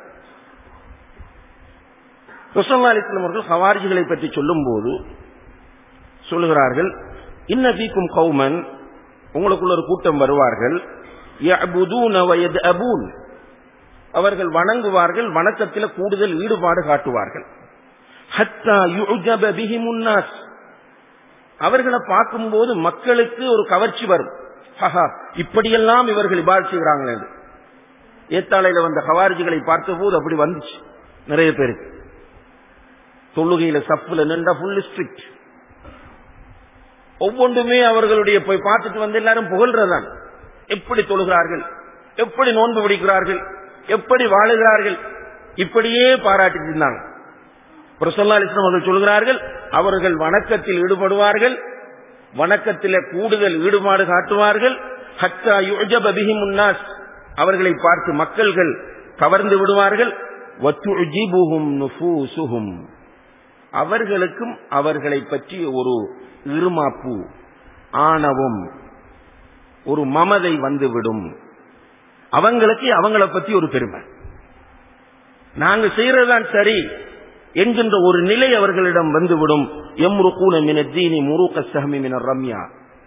ரசோல்லா அலிஸ்லாம் அவர்கள் ஹவாரிஜிகளை பற்றி சொல்லும் போது சொல்லுகிறார்கள் இன்னபீக்கும் கௌமன் உங்களுக்குள்ள ஒரு கூட்டம் வருவார்கள் يعبدون ويدأبون அவர்கள் வணங்குவார்கள் வணக்கத்தில் கூடுதல் ஈடுபாடு காட்டுவார்கள் ஹத்தா யுஜப பிஹிமுன் நாஸ் அவர்களை பார்க்கும்போது மக்களுக்கு ஒரு கவர்ச்சி வரும் ஹஹா இப்படியெல்லாம் இவர்கள் இபால் செய்கிறாங்க என்று ஏத்தாளையில வந்த ஹவாரிஜிகளை பார்த்தபோது அப்படி வந்துச்சு நிறைய பேருக்கு தொழுகையில சப்புல நின்றா ஃபுல் ஸ்ட்ரிக்ட் ஒவ்வொன்றுமே அவர்களுடைய போய் பார்த்துட்டு வந்து எல்லாரும் புகழ்றதான் எப்படி தொழுகிறார்கள் எப்படி நோன்பு பிடிக்கிறார்கள் எப்படி வாழுகிறார்கள் இப்படியே பாராட்டிட்டு இருந்தாங்க பிரசல்லா அலிஸ்லாம் அவர்கள் சொல்கிறார்கள் அவர்கள் வணக்கத்தில் ஈடுபடுவார்கள் வணக்கத்தில் கூடுதல் ஈடுபாடு காட்டுவார்கள் ஹத்தா யுஜப பிஹிம் உன்னாஸ் அவர்களை பார்த்து மக்கள்கள் கவர்ந்து விடுவார்கள் வத்துஜிபுஹும் நுஃபூசுஹும் அவர்களுக்கும் அவர்களை பற்றிய ஒரு இருமாப்பு ஆணவம் ஒரு மமதை வந்துவிடும் அவங்களுக்கு அவங்கள பத்தி ஒரு பெருமை நாங்க செய்யறதுதான் சரி என்கின்ற ஒரு நிலை அவர்களிடம் வந்துவிடும் எம்ருக்கூன மின தீனி முருக சஹமி மின ரம்யா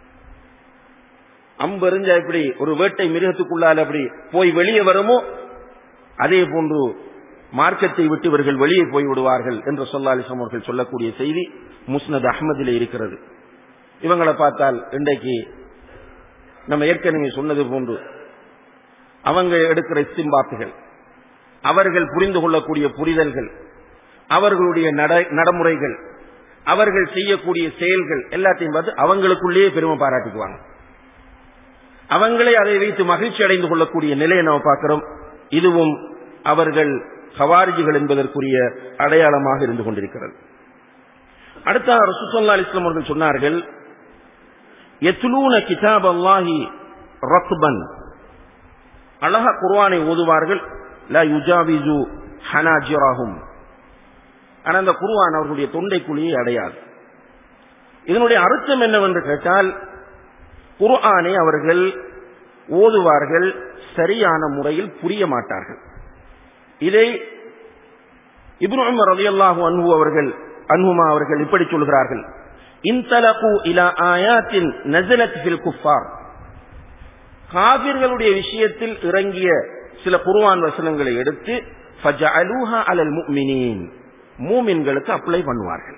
அம்பெறிஞ்ச எப்படி ஒரு வேட்டை மிருகத்துக்குள்ளால் அப்படி போய் வெளியே வருமோ அதே போன்று மார்க்கத்தை விட்டு இவர்கள் வெளியே போய் விடுவார்கள் என்று சொல்லாலிசம் அவர்கள் சொல்லக்கூடிய செய்தி முஸ்னத் அஹ்மதில் இருக்கிறது இவங்களை பார்த்தால் இன்றைக்கு நம்ம ஏற்கனவே சொன்னது போன்று அவங்க எடுக்கிற இஸ்திம்பாத்துகள் அவர்கள் புரிந்து கொள்ளக்கூடிய புரிதல்கள் அவர்களுடைய நடைமுறைகள் அவர்கள் செய்யக்கூடிய செயல்கள் எல்லாத்தையும் பார்த்து அவங்களுக்குள்ளேயே பெருமை பாராட்டிக்குவாங்க அவங்களே அதை வைத்து மகிழ்ச்சி அடைந்து கொள்ளக்கூடிய நிலையை நம்ம பார்க்கிறோம் இதுவும் அவர்கள் ஹவாரிஜிகள் என்பதற்குரிய அடையாளமாக இருந்து கொண்டிருக்கிறது அடுத்த ரசூசல்லா அலிஸ்லாம் அவர்கள் சொன்னார்கள் எத்துலூன கிதாப் அல்லாஹி ரக்பன் அழகா குர்வானை ஓதுவார்கள் லா யுஜாவிசு ஹனாஜிராகும் ஆனா அந்த குர்வான் அவர்களுடைய தொண்டைக்குழியை அடையாது இதனுடைய அர்த்தம் என்னவென்று கேட்டால் குர்ஆனை அவர்கள் ஓதுவார்கள் சரியான முறையில் புரிய மாட்டார்கள் இதை இப்னு உமர் ரலியல்லாஹு அன்ஹு அவர்கள் அன்ஹுமா அவர்கள் இப்படி சொல்கிறார்கள் இன்தலகு இலா ஆயாத்தின் நஸலத் ஃபில் குஃபார் காபிர்களுடைய விஷயத்தில் இறங்கிய சில குர்ஆன் வசனங்களை எடுத்து ஃபஜஅலூஹா அலல் முஃமினீன் மூமின்களுக்கு அப்ளை பண்ணுவார்கள்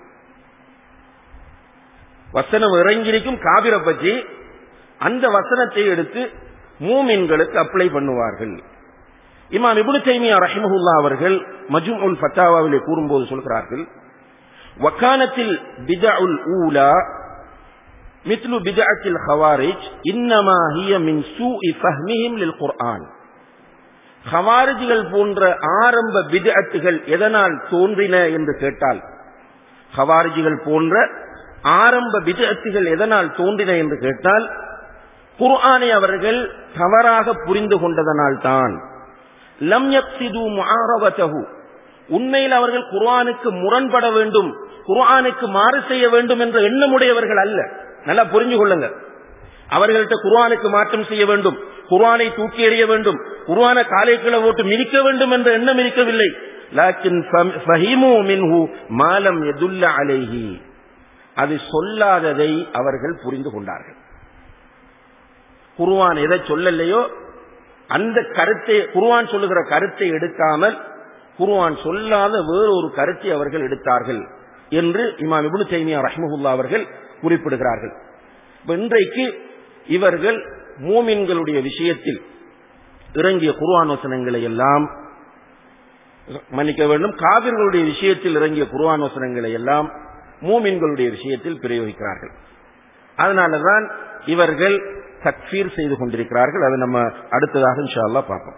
வசனம் இறங்கியிருக்கும் காபிரை பற்றி அந்த வசனத்தை எடுத்து மூமின்களுக்கு அப்ளை பண்ணுவார்கள் இமாம் இபுனு தைமியா ரஹிமஹுல்லா அவர்கள் மஜும் உல் ஃபத்தாவாவிலே கூறும்போது சொல்கிறார்கள் வக்கானத்தில் பிதஉல் ஊலா மித்லு பிதஅத்தில் ஹவாரிஜ் இன்னமா ஹிய மின் சூஇ ஃபஹ்மிஹிம் லில் குர்ஆன் ஹவாரிஜிகள் போன்ற ஆரம்ப பிதஅத்துகள் எதனால் தோன்றின என்று கேட்டால் ஹவாரிஜிகள் போன்ற ஆரம்ப பிதஅத்துகள் எதனால் தோன்றின என்று கேட்டால் குர்ஆனை அவர்கள் தவறாக புரிந்து கொண்டதனால் தான் லம் யக்சிது முஆரவதஹு உண்மையில் அவர்கள் குர்ஆனுக்கு முரண்பட வேண்டும் குர்ஆனுக்கு மாறு செய்ய வேண்டும் என்ற எண்ணமுடையவர்கள் அல்ல நல்லா புரிஞ்சு கொள்ளுங்க அவர்கள்ட்ட குர்ஆனுக்கு மாற்றம் செய்ய வேண்டும் குர்ஆனை தூக்கி எறிய வேண்டும் குர்ஆனை காலைக்குள்ள போட்டு மிதிக்க வேண்டும் என்ற எண்ணம் இருக்கவில்லை லாக்கின் ஃபஹிமு மின்ஹு மாலம் யதுல்ல அலைஹி அது சொல்லாததை அவர்கள் புரிந்து கொண்டார்கள் குர்ஆன் எதை சொல்லலையோ அந்த கருத்தை குர்ஆன் சொல்லுகிற கருத்தை எடுக்காமல் குர்ஆன் சொல்லாத வேறொரு கருத்தை அவர்கள் எடுத்தார்கள் என்று இமாம் இப்னு தைமியா ரஹ்மஹுல்லா அவர்கள் குறிப்பிடுகிறார்கள் இன்றைக்கு இவர்கள் மூமின்களுடைய விஷயத்தில் இறங்கிய குர்ஆன் வசனங்களை எல்லாம் மன்னிக்க வேண்டும் காவிர்களுடைய விஷயத்தில் இறங்கிய குர்ஆன் வசனங்களை எல்லாம் மூமின்களுடைய விஷயத்தில் பிரயோகிக்கிறார்கள் அதனாலதான் இவர்கள் தக்ஃபீர் செய்து கொண்டிருக்கிறார்கள் அதை நம்ம அடுத்ததாக இன்ஷா அல்லாஹ் பார்ப்போம்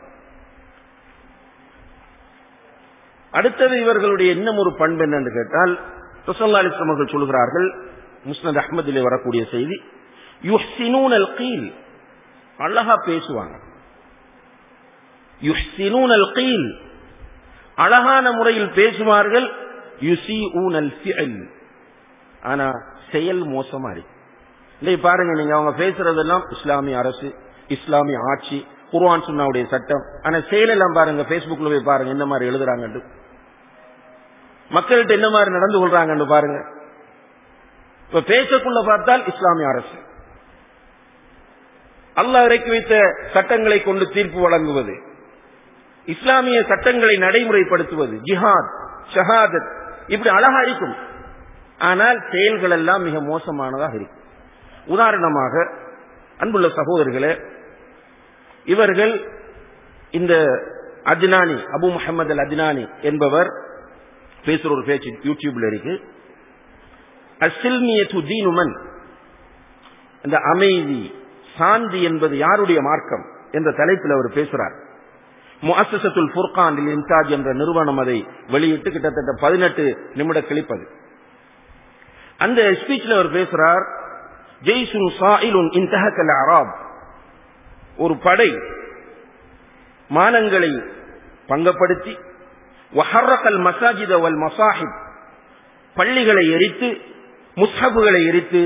அடுத்தது இவர்களுடைய இன்னும் ஒரு பண்பு என்னன்னு கேட்டால் ரசல்லா அலிஸ்லாம் அவர்கள் சொல்கிறார்கள் முஸ்னத் அஹ்மதிலே வரக்கூடிய செய்தி யுஹ்சினூன் அல் கீல் அழகா பேசுவாங்க யுஹ்சினூன் அல் கீல் அழகான முறையில் பேசுவார்கள் யுசி ஊனல் ஃபிஅல் ஆனா செயல் மோசமா இருக்கு இன்னைக்கு பாருங்க நீங்க அவங்க பேசுறதெல்லாம் இஸ்லாமிய அரசு இஸ்லாமிய ஆட்சி குர்ஆன் சுன்னாவுடைய சட்டம் ஆனா செயலெல்லாம் பாருங்க பேஸ்புக்ல போய் பாருங்க என்ன மாதிரி எழுதுறாங்கன்னு மக்கள்கிட்ட என்ன மாதிரி நடந்து கொள்றாங்கன்னு பாருங்க இப்ப பேசக்குள்ள பார்த்தால் இஸ்லாமிய அரசு அல்லாஹ் இறக்கி வைத்த சட்டங்களை கொண்டு தீர்ப்பு வழங்குவது இஸ்லாமிய சட்டங்களை நடைமுறைப்படுத்துவது ஜிஹாத் ஷஹாதத் இப்படி அழகா இருக்கும் ஆனால் செயல்கள் எல்லாம் மிக மோசமானதாக இருக்கும் உதாரணமாக அன்புள்ள சகோதரர்களே இவர்கள் இந்த அத்னானி அபு முஹம்மது அல் அத்னானி என்பவர் பேசுற ஒரு பேச்சு யூடியூப்ல இருக்கு அசில்மியத்து தீனுமன் இந்த அமைதி சாந்தி என்பது யாருடைய மார்க்கம் என்ற தலைப்பில் அவர் பேசுறார் முஅசசத்துல் ஃபுர்கான் இன்சாஜ் என்ற நிறுவனம் அதை வெளியிட்டு கிட்டத்தட்ட பதினெட்டு நிமிட கிளிப்பது அந்த ஸ்பீச்ல அவர் பேசுறார் ஜெய்சுன் சாயிலுன் இன்தஹக்கல் அராப் ஒரு படை மானங்களை பங்கப்படுத்தி வஹர்ரகல் மசாஜித வல் மசாஹிப் பள்ளிகளை எரித்து முஸ்ஹபுகளை எரித்து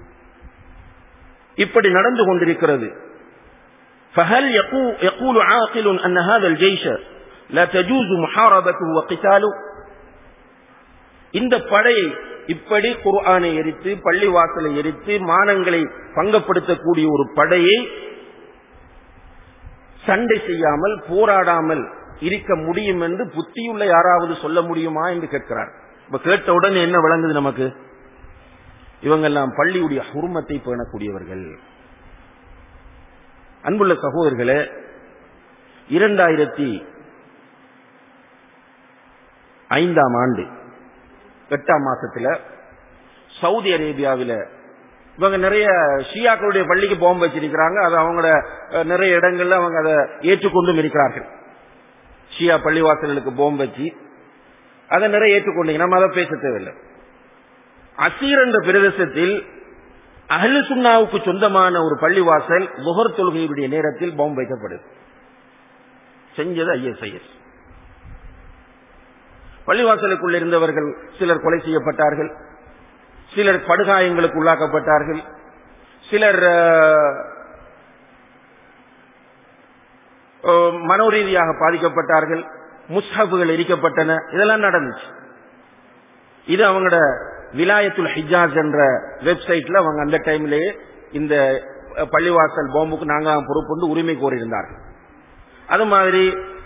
இப்படி நடந்து கொண்டிருக்கிறது فهل يقول عاقل أن هذا الجيش لا تجوز محاربته وقتاله இந்த படையை இப்படி குர்ஆனை எரித்து பள்ளிவாசலை எரித்து மானங்களை பங்கப்படுத்தக்கூடிய ஒரு படையை சண்டை செய்யாமல் போராடாமல் இருக்க முடியும் என்று புத்தியுள்ள யாராவது சொல்ல முடியுமா என்று கேட்கிறார் இப்ப கேட்ட உடனே என்ன விளங்குது நமக்கு இவங்கெல்லாம் பள்ளியுடைய ஹுர்மத்தை பேணக்கூடியவர்கள் அன்புள்ள சகோதரர்களே இரண்டாயிரத்தி ஐந்தாம் ஆண்டு எட்டாம் மாசத்துல சவுதி அரேபியாவில் இவங்க நிறைய ஷியாக்களுடைய பள்ளிக்கு பாம்பு வச்சிருக்கிறாங்க அது அவங்களோட நிறைய இடங்கள்ல அவங்க அதை ஏற்றுக்கொண்டும் இருக்கிறார்கள் ஷியா பள்ளிவாசல்களுக்கு பாம்பு வச்சு அதை நிறைய ஏற்றுக்கொண்டீங்க நம்ம அதை பேச தேவையில்லை அசீர் என்ற பிரதேசத்தில் அஹ்லு சுன்னாவுக்கு சொந்தமான ஒரு பள்ளிவாசல் முகர் தொழுகையுடைய நேரத்தில் பாம்பு வைக்கப்படுது செஞ்சது ஐஎஸ்ஐஎஸ் பள்ளிவாசலுக்குள் இருந்தவர்கள் சிலர் கொலை செய்யப்பட்டார்கள் சிலர் படுகாயங்களுக்கு உள்ளாக்கப்பட்டார்கள் சிலர் மனோரீதியாக பாதிக்கப்பட்டார்கள் முஸ்ஹபுகள் எரிக்கப்பட்டன இதெல்லாம் நடந்துச்சு இது அவங்களோட விலாயத்துல் ஹிஜாஸ் என்ற வெப்சைட்ல அவங்க அந்த டைம்லயே இந்த பள்ளிவாசல் பாம்புக்கு நாங்க பொறுப்பு உரிமை கோரியிருந்தார்கள் அது மாதிரி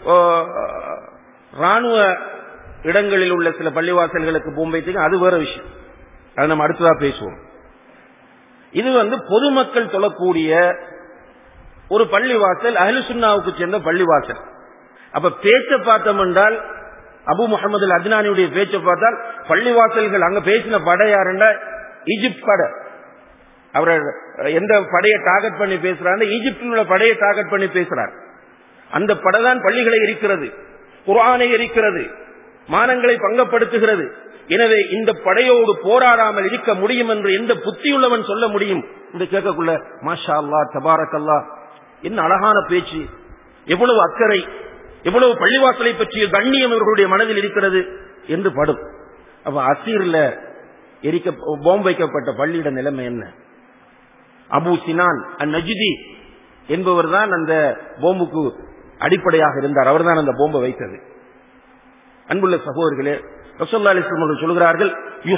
ராணுவ இடங்களில் உள்ள சில பள்ளிவாசல்களுக்கு பாம்பு வைத்தீங்க அது வேற விஷயம் அதை நம்ம அடுத்ததா பேசுவோம் இது வந்து பொதுமக்கள் தொழக்கூடிய ஒரு பள்ளிவாசல் அஹ்லு சுன்னாவுக்கு சேர்ந்த பள்ளிவாசல் அப்ப பேச்ச பார்த்தோம் என்றால் அபு முகமது அத்னானியுடைய பேச்சை பார்த்தால் பள்ளிவாசல்கள் அங்க பேசின படை யாருண்டா ஈஜிப்ட் படை அவர் எந்த படையை டார்கெட் பண்ணி பேசுறாரு ஈஜிப்டில் உள்ள படையை டார்கெட் பண்ணி பேசுறார் அந்த படை தான் பள்ளிகளை எரிக்கிறது குரானை எரிக்கிறது மானங்களை பங்கப்படுத்துகிறது எனவே இந்த படையோடு போராடாமல் இருக்க முடியும் என்று எந்த புத்தியுள்ளவன் சொல்ல முடியும் என்று கேட்கக்குள்ள மாஷா அல்லா தபாரக் அல்லா என்ன அழகான பேச்சு எவ்வளவு அக்கறை எவ்வளவு பள்ளிவாசலை பற்றிய கண்ணியம் இவர்களுடைய மனதில் இருக்கிறது என்று படும் அப்ப அசீர்ல எரிக்க பாம்பு வைக்கப்பட்ட பள்ளியிட நிலைமை என்ன அபு சினான் நஜிதி என்பவர் தான் அந்த போம்புக்கு அடிப்படையாக இருந்தார் அவர் தான் அந்த போம்பை வைத்தது அன்புள்ள சகோதரர்களே ரசோல்லா அலிஸ்லாம் சொல்கிறார்கள்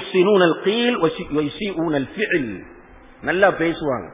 நல்லா பேசுவாங்க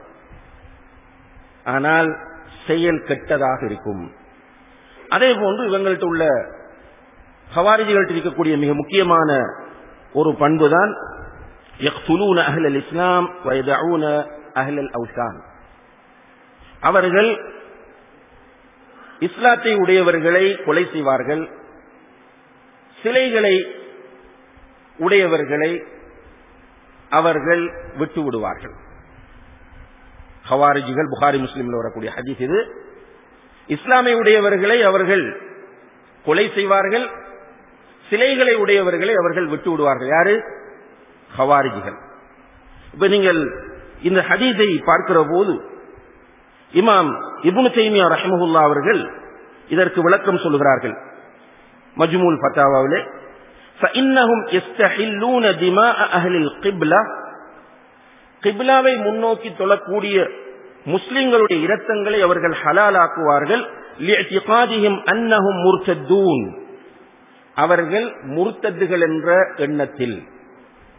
ஆனால் செயல் கெட்டதாக இருக்கும் அதே போன்று இவங்கள்ட்ட உள்ள ஹவாரிஜிகள்ட்ட இருக்கக்கூடிய மிக முக்கியமான ஒரு பண்பு தான் அஹ்லல் இஸ்லாம் வயதூன அஹ்லல் அவுசான் அவர்கள் இஸ்லாத்தை உடையவர்களை கொலை செய்வார்கள் சிலைகளை உடையவர்களை அவர்கள் விட்டு விடுவார்கள் ஹவாரிஜிகள் புகாரி முஸ்லீம்ல வரக்கூடிய ஹதீஸ் இது இஸ்லாமை உடையவர்களை அவர்கள் கொலை செய்வார்கள் சிலைகளை உடையவர்களை அவர்கள் விட்டு விடுவார்கள் யாரு ஹவாரிஜிகள் இப்ப நீங்கள் இந்த ஹதீஸை பார்க்கிற போது இமாம் இபுனு தைமியா ரஹமஹுல்லா அவர்கள் இதற்கு விளக்கம் சொல்லுகிறார்கள் மஜ்மூல் ஃபத்தாவாவிலே فإنهم يستحلون دماء أهل القبلة கிப்லாவை முன்னோக்கி தொழக்கூடிய முஸ்லிம்களுடைய இரத்தங்களை அவர்கள் ஹலாலாக்குவார்கள் அன்னஹும் முர்த்தூன் அவர்கள் முர்த்தத்துகள் என்ற எண்ணத்தில்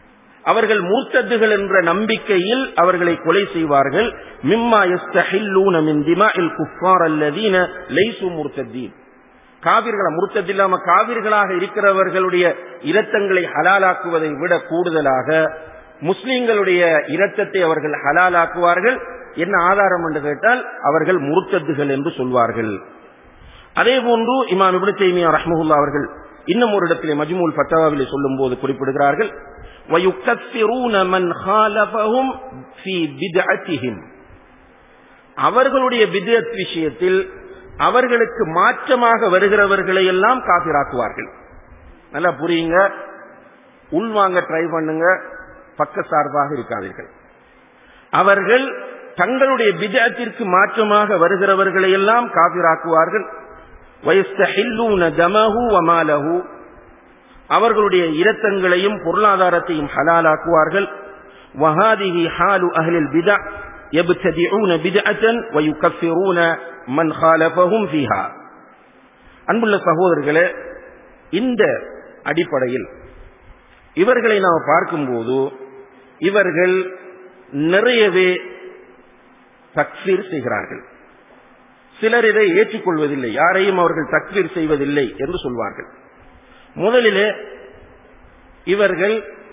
அவர்கள் மூர்த்தத்துகள் என்ற நம்பிக்கையில் அவர்களை கொலை செய்வார்கள் மிம்மா யஸ்தஹில்லூன மின் திமாஇல் குஃபார் அல்லதீன லைசு முர்த்ததீன் காவிர்களா முர்த்ததில்லாம காவிர்களாக இருக்கிறவர்களுடைய இரத்தங்களை ஹலாலாக்குவதை விட கூடுதலாக முஸ்லிம்களுடைய இரத்தத்தை அவர்கள் ஹலாலாக்குவார்கள் என்ன ஆதாரம் என்று கேட்டால் அவர்கள் முர்த்தத்துகள் என்று சொல்வார்கள் அதே போன்று இமாம் இப்னு தைமியா ரஹ்மஹுல்லா அவர்கள் இன்னும் ஒரு இடத்திலே மஜ்மூல் ஃபத்தாவாவிலே சொல்லும் போது குறிப்பிடுகிறார்கள் وَيُكَفِّرُونَ مَنْ خَالَفَهُمْ فِي بِدْعَتِهِمْ அவர்களுடைய பிதத் விஷயத்தில் அவர்களுக்கு மாற்றமாக வருகிறவர்களை எல்லாம் காபிராக்குவார்கள் நல்லா புரியுங்க உள்வாங்க ட்ரை பண்ணுங்க பக்க சார்பாக இருக்காதீர்கள் அவர்கள் தங்களுடைய பிதத்திற்கு மாற்றமாக வருகிறவர்களை எல்லாம் காபிராக்குவார்கள் وَيَسْتَحِلُّونَ دَمَهُ وَمَالَهُ அவர்களுடைய இரத்தங்களையும் பொருளாதாரத்தையும் ஹலாலாக்குவார்கள் وَهَذِهِ حَالُ أَهْلِ الْبِدَعِ يَبْتَدِعُونَ بِدْعَةً وَيُكَفِّرُونَ مَنْ خَالَفَهُمْ فِيهَا அன்புள்ள சகோதரர்களே இந்த அடிப்படையில் இவர்களை நாம் பார்க்கும்போது இவர்கள் நிறையவே தக்ஃபீர் செய்கிறார்கள் சிலர் இதை ஏற்றுக்கொள்வதில்லை யாரையும் அவர்கள் தக்ஃபீர் செய்வதில்லை என்று சொல்வார்கள் முதலிலே இவர்கள்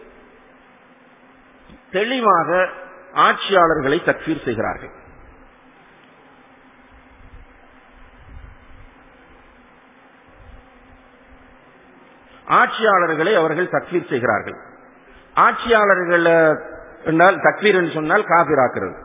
தெளிவாக ஆட்சியாளர்களை தக்ஃபீர் செய்கிறார்கள் ஆட்சியாளர்களை அவர்கள் தக்ஃபீர் செய்கிறார்கள் ஆட்சியாளர்கள் என்றால் தக்வீர் என்று சொன்னால் காபிராக்கிறது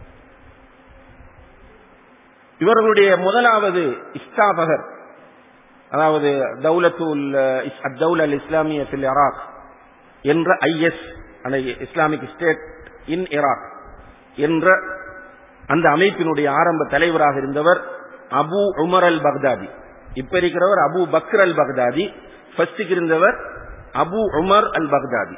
இவர்களுடைய முதலாவது இஸ்தாபகர் அதாவது தௌலத்துல் தௌல் அல் இஸ்லாமிய ஃபில் இராக் என்ற ஐஎஸ் அந்த இஸ்லாமிக் ஸ்டேட் இன் இராக் என்ற அந்த அமைப்பினுடைய ஆரம்ப தலைவராக இருந்தவர் அபு உமர் அல் பக்தாதி இப்ப இருக்கிறவர் அபு பக்ர் அல் பக்தாதி ஃபர்ஸ்டுக்கு இருந்தவர் அபு உமர் அல் பக்தாதி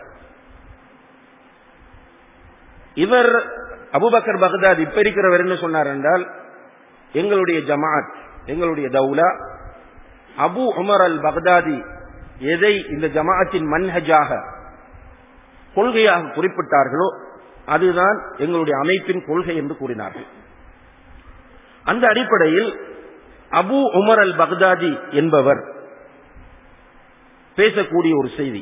இவர் அபுபக்கர் பக்தாத் இப்ப இருக்கிறவர் என்ன சொன்னார் என்றால் எங்களுடைய ஜமாத் எங்களுடைய தௌலா அபு உமர் அல் பக்தாதி எதை இந்த ஜமாஅத்தின் மன்ஹஜாக கொள்கையாக குறிப்பிட்டார்களோ அதுதான் எங்களுடைய அமைப்பின் கொள்கை என்று கூறினார்கள் அந்த அடிப்படையில் அபு உமர் அல் பக்தாதி என்பவர் பேசக்கூடிய ஒரு செய்தி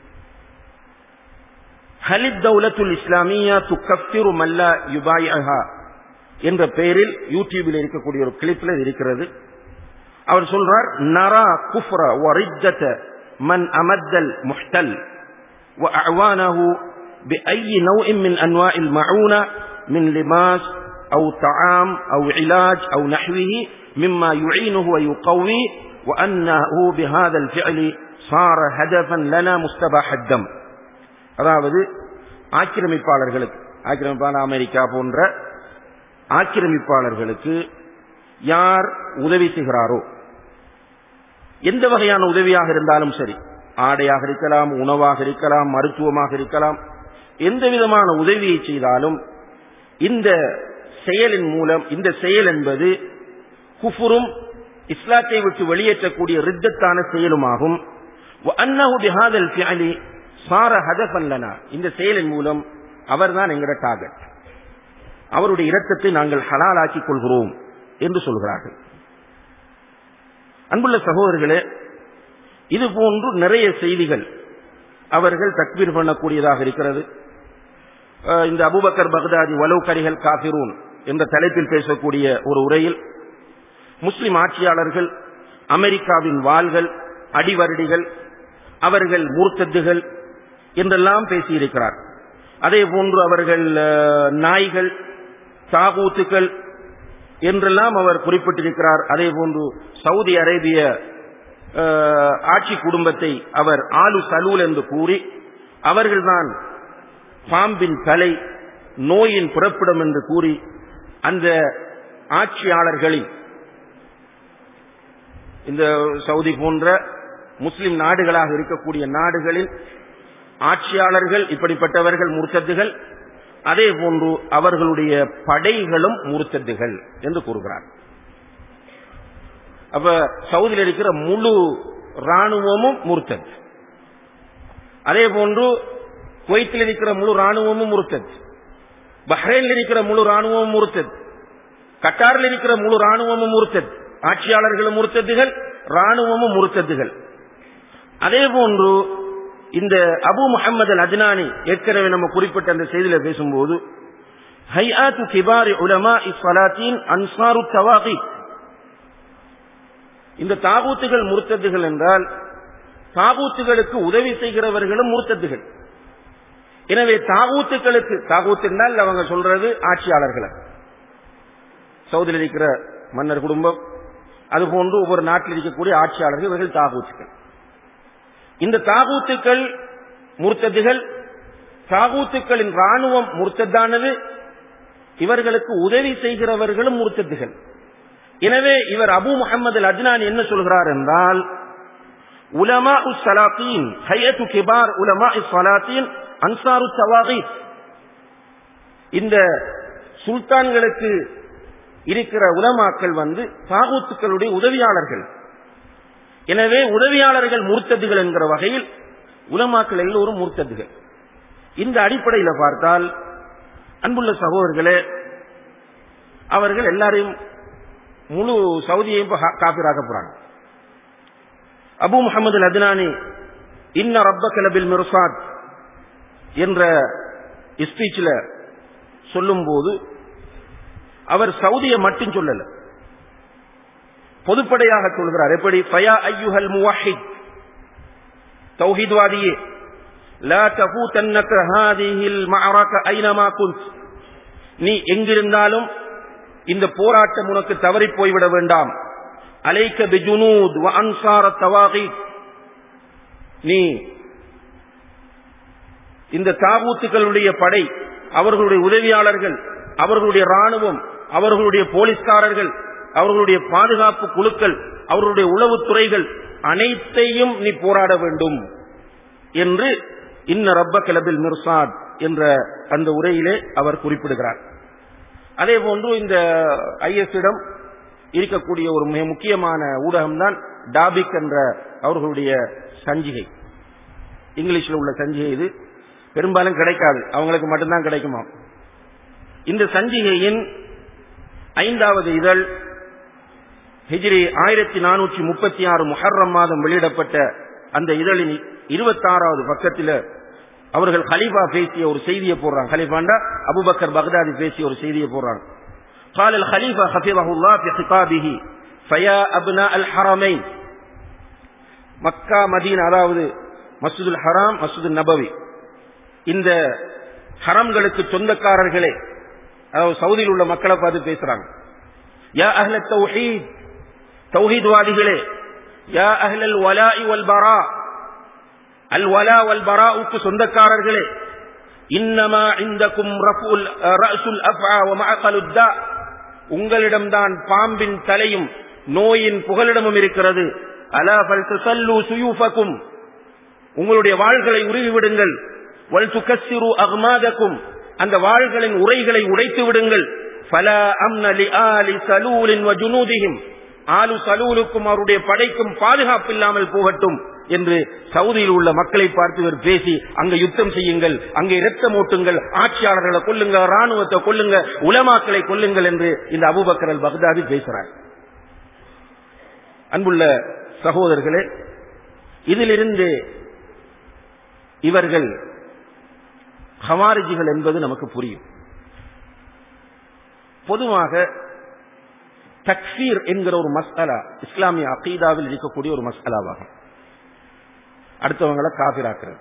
ஹலித் தௌலத்துல் இஸ்லாமியா துக்கஃபிரு மல்லா யுபாயஹா என்ற பெயரில் யூடியூபில் இருக்கக்கூடிய ஒரு கிளிப்ல இருக்கிறது அவர் சொல்றார் நரா குஃப்ர வரிஜத மன் அமத்தல் முஹ்தல் وأعوانه بأي نوع من أنواع المعونة من لباس أو طعام أو علاج أو نحوه مما يعينه ويقوي وأنه بهذا الفعل صار هدفا لنا مستباح الدم அதாவது ஆக்கிரமிப்பாளர்களுக்கு ஆக்கிரமிப்பாளர் அமெரிக்கா போன்ற ஆக்கிரமிப்பாளர்களுக்கு யார் உதவி செய்கிறாரோ எந்த வகையான உதவியாக இருந்தாலும் சரி ஆடையாக இருக்கலாம் உணவாக இருக்கலாம் மருத்துவமாக இருக்கலாம் எந்த விதமான உதவியை செய்தாலும் இந்த செயலின் மூலம் இந்த செயல் என்பது குஃபுரும் இஸ்லாத்தை விட்டு வெளியேற்றக்கூடிய ரித்தத்தான செயலுமாகும் அன்னஹு பிஹாதல் ஃபிஅலி சார ஹதஃபல்லனா இந்த செயலின் மூலம் அவர்தான் எங்கட டார்கெட் அவருடைய இரத்தத்தை நாங்கள் ஹலாலாக்கிக் கொள்கிறோம் என்று சொல்கிறார்கள் அன்புள்ள சகோதரர்களே இது போன்று நிறைய செய்திகள் அவர்கள் தக்பீர் பண்ணக்கூடியதாக இருக்கிறது இந்த அபுபக்கர் பக்தாதி வலவு கரிகள் காபிரூன் என்ற தலைப்பில் பேசக்கூடிய ஒரு உரையில் முஸ்லிம் ஆட்சியாளர்கள் அமெரிக்காவின் வாள்கள் அடிவருடிகள் அவர்கள் மூர்த்தத்துகள் என்றெல்லாம் பேசியிருக்கிறார் அதே போன்று அவர்கள் நாய்கள் தாகூத்துக்கள் என்றெல்லாம் அவர் குறிப்பிட்டிருக்கிறார் அதே போன்று சவுதி அரேபிய ஆட்சி குடும்பத்தை அவர் ஆலு சலூல் என்று கூறி அவர்கள்தான் பாம்பின் தலை நோயின் புறப்பிடம் என்று கூறி அந்த ஆட்சியாளர்களில் இந்த சவுதி போன்ற முஸ்லிம் நாடுகளாக இருக்கக்கூடிய நாடுகளில் ஆட்சியாளர்கள் இப்படிப்பட்டவர்கள் முர்த்தத்துகள் அதே போன்று அவர்களுடைய படைகளும் முர்த்தத்துகள் என்று கூறுகிறார் அப்ப சவுதியில் இருக்கிற முழு ராணுவமும் முர்த்தத் அதே போன்று குவைத்தில் இருக்கிற முழு ராணுவமும் முறுத்தது பஹ்ரைனில் இருக்கிற முழு ராணுவமும் முறுத்தது கட்டாரில் இருக்கிற முழு ராணுவமும் முறுத்தது ஆட்சியாளர்களும் முறுத்ததுகள் ராணுவமும் முறுத்ததுகள் அதே போன்று இந்த அபு முகமது அல் அஜ்னானி ஏற்கனவே நம்ம குறிப்பிட்ட அந்த செய்தியில பேசும்போது ஹையாத்து கிபாரி உலமா இஸ்வலாத்தீன் அன்சாரு தவாகி இந்த தாகூத்துகள் முறுத்ததுகள் என்றால் தாகூத்துகளுக்கு உதவி செய்கிறவர்களும் முறுத்ததுகள் எனவே தாகூத்துக்களுக்கு தாகூத்து என்றால் அவங்க சொல்றது ஆட்சியாளர்களை சவுதியில் இருக்கிற மன்னர் குடும்பம் அதுபோன்று ஒவ்வொரு நாட்டில் இருக்கக்கூடிய ஆட்சியாளர்கள் இவர்கள் தாகூத்துக்கள் இந்த தாகூத்துக்கள் முர்த்ததுகள் தாகூத்துக்களின் ராணுவம் முர்த்ததானது இவர்களுக்கு உதவி செய்கிறவர்களும் முர்த்ததுகள் எனவே இவர் அபு முகமது அல் அஜ்னான் என்ன சொல்கிறார் என்றால் உலமா உஸ் சலாத்தீன் ஹையத்து கிபார் உலமா இஸ் சலாத்தீன் அன்சாரு தவாகி இந்த சுல்தான்களுக்கு இருக்கிற உலமாக்கள் வந்து தாகூத்துக்களுடைய உதவியாளர்கள் எனவே உதவியாளர்கள் மூர்த்ததுகள் என்கிற வகையில் உலமாக்கள் எல்லோரும் மூர்த்ததுகள் இந்த அடிப்படையில் பார்த்தால் அன்புள்ள சகோதரர்களே அவர்கள் எல்லாரையும் முழு சவுதியையும் காபிராக போறாங்க அபு முகமது அத்னானி இன்ன ரப்ப கலபில் மிர்சாத் என்ற ஸ்பீச்சில் சொல்லும் போது அவர் சவுதியை மட்டும் சொல்லல பொதுப்படையாக சொல்கிறார் எப்படி ஃபயா ஐயுஹல் முவஹித் தௌஹீத்வாதியே லா தஃபூதன்னக ஹாதிஹில் மஅரக ஐனமா குன்த் நீ எங்கிருந்தாலும் இந்த போராட்டம் உனக்கு தவறி போய்விட வேண்டாம் அலைக்க பிஜுனூத் வ அன்சார தவாகி நீ இந்த தாபூத்துக்களுடைய படை அவர்களுடைய உதவியாளர்கள் அவர்களுடைய ராணுவம் அவர்களுடைய போலீஸ்காரர்கள் அவர்களுடைய பாதுகாப்பு குழுக்கள் அவர்களுடைய உளவுத்துறைகள் அனைத்தையும் நீ போராட வேண்டும் என்று இன்ன ரப்ப கிளபில் மிர்சாத் என்ற அந்த உரையிலே அவர் குறிப்பிடுகிறார் அதே போன்று இந்த ஐஎஸ் இடம் இருக்கக்கூடிய ஒரு மிக முக்கியமான ஊடகம்தான் டாபிக் என்ற அவர்களுடைய சஞ்சிகை இங்கிலீஷ்ல உள்ள சஞ்சிகை இது பெரும்பாலும் கிடைக்காது அவங்களுக்கு மட்டும்தான் கிடைக்குமா இந்த சஞ்சிகையின் ஐந்தாவது இதழ் ஹிஜ்ரி ஆயிரத்தி நானூற்றி முப்பத்தி ஆறு முஹர்ரம் மாதம் வெளியிடப்பட்ட அந்த இதழின் இருபத்தாறாவது பக்கத்தில் அவர்கள் ஹலீஃபா பேசிய ஒரு செய்தியை போடுறாங்க ஹலீஃபாண்டா அபுபக்கர் பக்தாதி பேசிய ஒரு செய்தியை போடுறாங்க قال الخليفة حفظه الله في خطابه فيا أبناء الحرمين மக்கா மதீன் அதாவது மஸ்ஜிதுல் ஹராம் மஸ்ஜிதுல் நபவி இந்த ஹரம்களுக்கு சொந்தக்காரர்களே அதாவது சவுதியில் உள்ள மக்களை பார்த்து பேசுறாங்க யா அஹ்ல தௌஹீத் தௌஹீத்வாதிகளே யா அஹ்லல் வலாஇ வல் பரா அல் வலா வல் பராவுக்கு சொந்தக்காரர்களே இன்னமா இந்தக்கும் ரஃபுல் ரஅசுல் அஃபா வ மஅகலுத் தா உங்களிடம்தான் பாம்பின் தலையும் நோயின் புகலிடமும் இருக்கிறது அலா ஃபல் துசல்லு சுயூஃபக்கும் உங்களுடைய வாள்களை உருவி விடுங்கள் வல் துகஸ்ஸிரு அக்மாதக்கும் அந்த வாள்களின் உரைகளை உடைத்து விடுங்கள் ஃபலா அம்ன லிஆலி சலூலின் வ ஜுனூதிஹிம் ஆலு சலூலுக்கும் அவருடைய படைக்கும் பாதுகாப்பு இல்லாமல் போகட்டும் என்று சவுதியில் உள்ள மக்களை பார்த்து இவர் பேசி அங்க யுத்தம் செய்யுங்கள் அங்கே இரத்தம் ஓட்டுங்கள் ஆட்சியாளர்களை கொல்லுங்க ராணுவத்தை கொல்லுங்க உலமாக்களை கொல்லுங்கள் என்று இந்த அபுபக்கர் அல் பக்தாதி பேசுறார் அன்புள்ள சகோதரர்களே இதிலிருந்து இவர்கள் ஹவாரிஜிகள் என்பது நமக்கு புரியும் பொதுவாக தக்சீர் என்கிற ஒரு மசாலா இஸ்லாமிய அகீதாவில் இருக்கக்கூடிய ஒரு மசாலாவாகும் அடுத்தவங்களை காபிராக்குறது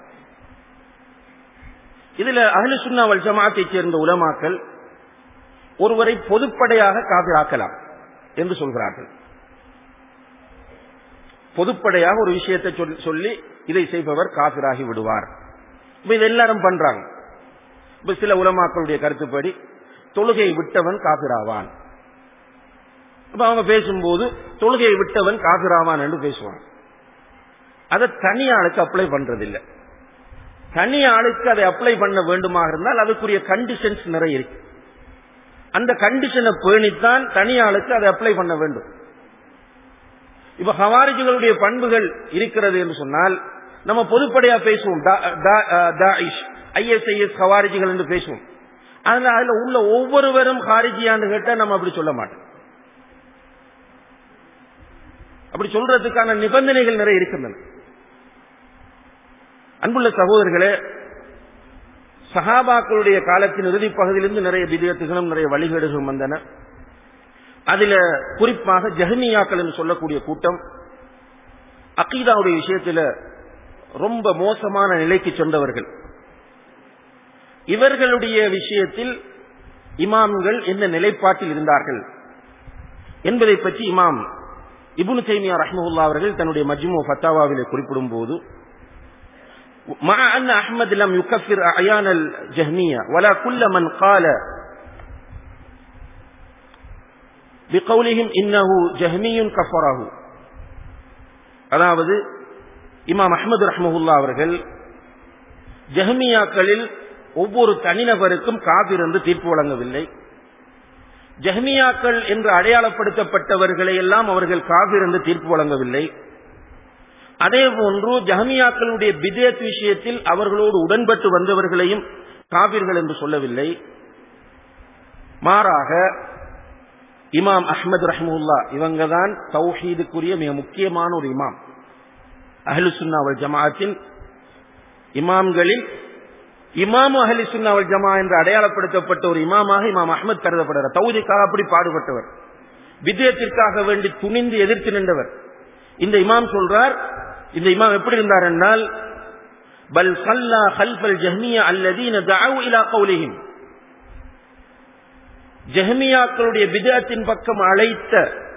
இதுல அஹ்லு சுன்னா வல் ஜமாத்தை சேர்ந்த உலமாக்கள் ஒருவரை பொதுப்படையாக காபிராக்கலாம் என்று சொல்கிறார்கள் பொதுப்படையாக ஒரு விஷயத்தை சொல்லி இதை செய்பவர் காபிராகி விடுவார் இப்ப இது எல்லாரும் பண்றாங்க இப்ப சில உலமாக்களுடைய கருத்துப்படி தொழுகையை விட்டவன் காபிராவான் இப்ப அவங்க பேசும்போது தொழுகையை விட்டவன் காபிராவான் என்று பேசுவாங்க அதை தனி ஆளுக்கு அப்ளை பண்றது இல்ல தனி ஆளுக்கு அதை அப்ளை பண்ண வேண்டுமாக இருந்தால் அதுக்குரிய கண்டிஷன்ஸ் நிறைய இருக்கு அந்த கண்டிஷனை பேணித்தான் தனி ஆளுக்கு அதை அப்ளை பண்ண வேண்டும் இப்ப ஹவாரிஜுகளுடைய பண்புகள் இருக்கிறது என்று சொன்னால் நம்ம பொதுப்படையா பேசுவோம் தாயிஷ் ஐஎஸ்ஐஎஸ் ஹவாரிஜிகள் என்று பேசுவோம் அதுல அதுல உள்ள ஒவ்வொருவரும் ஹாரிஜியான்னு கேட்டா நம்ம அப்படி சொல்ல மாட்டோம் அப்படி சொல்றதுக்கான நிபந்தனைகள் நிறைய இருக்கின்றன அன்புள்ள சகோதரர்களே சஹாபாக்களுடைய காலத்தின் இறுதி பகுதியிலிருந்து நிறைய விதயத்துகளும் நிறைய வழிகேடுகளும் வந்தன அதுல குறிப்பாக ஜஹமியாக்கள் என்று சொல்லக்கூடிய கூட்டம் அகீதாவுடைய விஷயத்தில் ரொம்ப மோசமான நிலைக்கு சென்றவர்கள் இவர்களுடைய விஷயத்தில் இமாம்கள் எந்த நிலைப்பாட்டில் இருந்தார்கள் என்பதை பற்றி இமாம் இபுனு தைமியா ரஹ்மஹுல்லா அவர்கள் தன்னுடைய மஜ்மு ஃபத்தாவாவிலே குறிப்பிடும் போது مع أن أحمد لم يكفر أعيان الجهمية ولا كل من قال بقولهم إنه جهمي كفره அதாவது இமாம் அஹமது ரஹ்மஹுல்லா அவர்கள் ஜஹமியாக்களில் ஒவ்வொரு தனிநபருக்கும் காபிர் என்று தீர்ப்பு வழங்கவில்லை ஜஹமியாக்கள் என்று அடையாளப்படுத்தப்பட்டவர்களை எல்லாம் அவர்கள் காபிர் என்று தீர்ப்பு வழங்கவில்லை அதே போன்று ஜஹமியாக்களுடைய பிதேத் விஷயத்தில் அவர்களோடு உடன்பட்டு வந்தவர்களையும் காபிர்கள் என்று சொல்லவில்லை மாறாக இமாம் அஹ்மது ரஹ்முல்லா இவங்க தான் தௌஹீதுக்குரிய மிக முக்கியமான ஒரு இமாம் அஹ்லு சுன்னாவல் ஜமாத்தின் இமாம்களில் இமாம் அஹலி சுன்னாவல் ஜமா என்று அடையாளப்படுத்தப்பட்ட ஒரு இமாமாக இமாம் அஹ்மத் கருதப்படுகிறார் தௌதிக்காக அப்படி பாடுபட்டவர் விதயத்திற்காக வேண்டி துணிந்து எதிர்த்து நின்றவர் இந்த இமாம் சொல்றார் இந்த இமாம் எப்படி இருந்தார் என்றால் பல் சல்லா ஹல்ஃபல் ஜஹ்மியா அல்லதீன தஅவு இலா கௌலிஹிம் ஜஹமியாக்களுடைய விதயத்தின் பக்கம் அழைத்த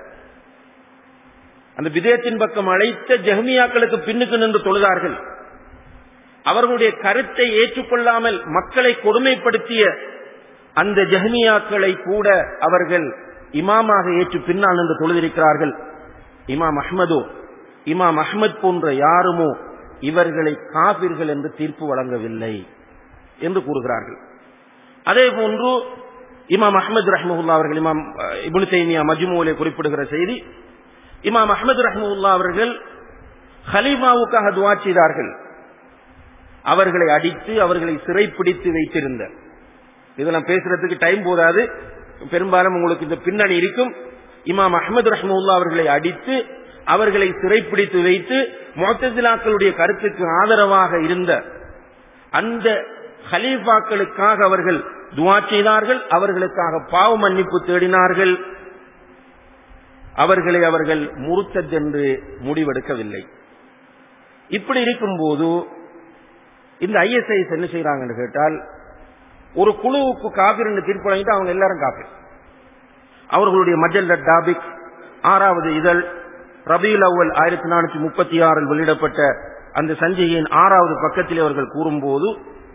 அந்த விதயத்தின் பக்கம் அழைத்த ஜஹமியாக்களுக்கு பின்னுக்கு நின்று தொழுதார்கள் அவர்களுடைய கருத்தை ஏற்றுக்கொள்ளாமல் மக்களை கொடுமைப்படுத்திய அந்த ஜஹமியாக்களை கூட அவர்கள் இமாமாக ஏற்று பின்னால் நின்று தொழுதிருக்கிறார்கள் இமாம் அஹ்மதோ இமாம் அஹ்மத் போன்ற யாருமோ இவர்களை காபிர்கள் என்று தீர்ப்பு வழங்கவில்லை என்று கூறுகிறார்கள் அதே போன்று இமாம் அஹமது ரஹ்முல்லா அவர்கள் இமாம் இபுனு தைமியா மஜ்மூலே குறிப்பிடுகிற செய்தி இமாம் அஹமது ரஹ்முல்லா அவர்கள் ஹலீஃபாவுக்காக துவா செய்தார்கள் அவர்களை அடித்து அவர்களை சிறைப்பிடித்து வைத்திருந்த இதெல்லாம் பேசுறதுக்கு டைம் போதாது பெரும்பாலும் உங்களுக்கு இந்த பின்னணி இருக்கும் இமாம் அஹமது ரஹ்முல்லா அவர்களை அடித்து அவர்களை சிறைப்பிடித்து வைத்து மொத்தசிலாக்களுடைய கருத்துக்கு ஆதரவாக இருந்த அந்த ஹலீஃபாக்களுக்காக அவர்கள் துவா செய்தார்கள் அவர்களுக்காக பாவ மன்னிப்பு தேடினார்கள் அவர்களை அவர்கள் முறுத்தத் என்று முடிவெடுக்கவில்லை இப்படி இருக்கும்போது இந்த ஐஎஸ்ஐஎஸ் என்ன செய்யறாங்கன்னு கேட்டால் ஒரு குழுவுக்கு காபிர் என்று தீர்ப்பு வழங்கிட்டு அவங்க எல்லாரும் காபிர் அவர்களுடைய மஜல்ல டாபிக் ஆறாவது இதழ் ரபியுல் அவ்வல் ஆயிரத்தி நானூற்றி முப்பத்தி ஆறில் வெளியிடப்பட்ட அந்த சஞ்சிகையின் ஆறாவது பக்கத்தில் அவர்கள் கூறும்போது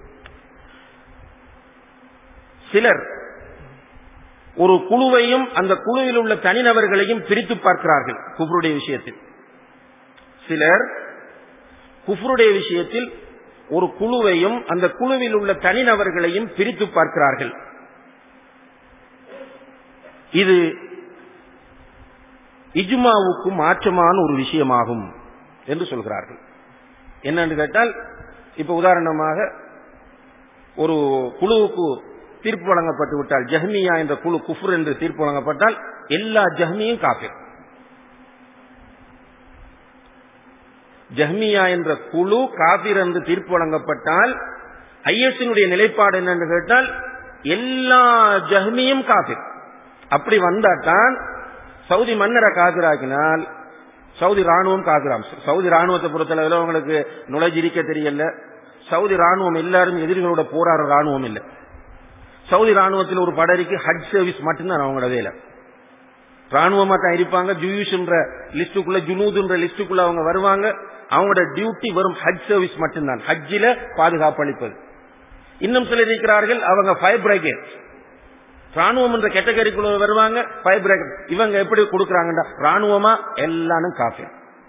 சிலர் ஒரு குழுவையும் அந்த குழுவில் உள்ள தனிநபர்களையும் பிரித்து பார்க்கிறார்கள் குஃபருடைய விஷயத்தில் சிலர் குஃபருடைய விஷயத்தில் ஒரு குழுவையும் அந்த குழுவில் உள்ள தனிநபர்களையும் பிரித்து பார்க்கிறார்கள் இது இஜ்மாவுக்கு மாற்றமான ஒரு விஷயமாகும் என்று சொல்கிறார்கள் என்னன்னு கேட்டால் இப்ப உதாரணமாக ஒரு குழுவுக்கு தீர்ப்பு வழங்கப்பட்டு விட்டால் ஜஹ்மியா என்ற குழு குஃபர் என்று தீர்ப்பு வழங்கப்பட்டால் எல்லா ஜஹ்மியும் காஃபிர் ஜஹ்மியா என்ற குழு காபிர் என்று தீர்ப்பு வழங்கப்பட்டால் ஐஎஸ்னுடைய நிலைப்பாடு என்னன்னு கேட்டால் எல்லா ஜஹ்மியும் காபிர் அப்படி வந்தாதான் சவுதி மன்னரை காபிராக்கினால் சவுதி ராணுவம் காபிராம் சவுதி ராணுவத்தை பொறுத்தளவில் உங்களுக்கு நுழைஞ்சிருக்க தெரியல சவுதி ராணுவம் எல்லாரும் எதிரிகளோட போராடுற ராணுவம் இல்லை சவுதி ராணுவத்தில் ஒரு படரிக்கு ஹஜ் சர்வீஸ் மட்டும்தான் அவங்களோட வேலை ராணுவமா தான் இருப்பாங்க ஜூயூஷ்ன்ற லிஸ்டுக்குள்ள ஜுனூதுன்ற லிஸ்டுக்குள்ள அவங்க வருவாங்க அவங்களோட டியூட்டி வரும் ஹஜ் சர்வீஸ் மட்டும்தான் ஹஜ்ஜில பாதுகாப்பு அளிப்பது இன்னும் சிலர் இருக்கிறார்கள் அவங்க ஃபயர் பிரிகேட் ராணுவம் என்ற கேட்டகரிக்குள்ள வருவாங்க ஃபயர் பிரிகேட் இவங்க எப்படி கொடுக்கறாங்கடா ராணுவமா எல்லாரும் காஃபி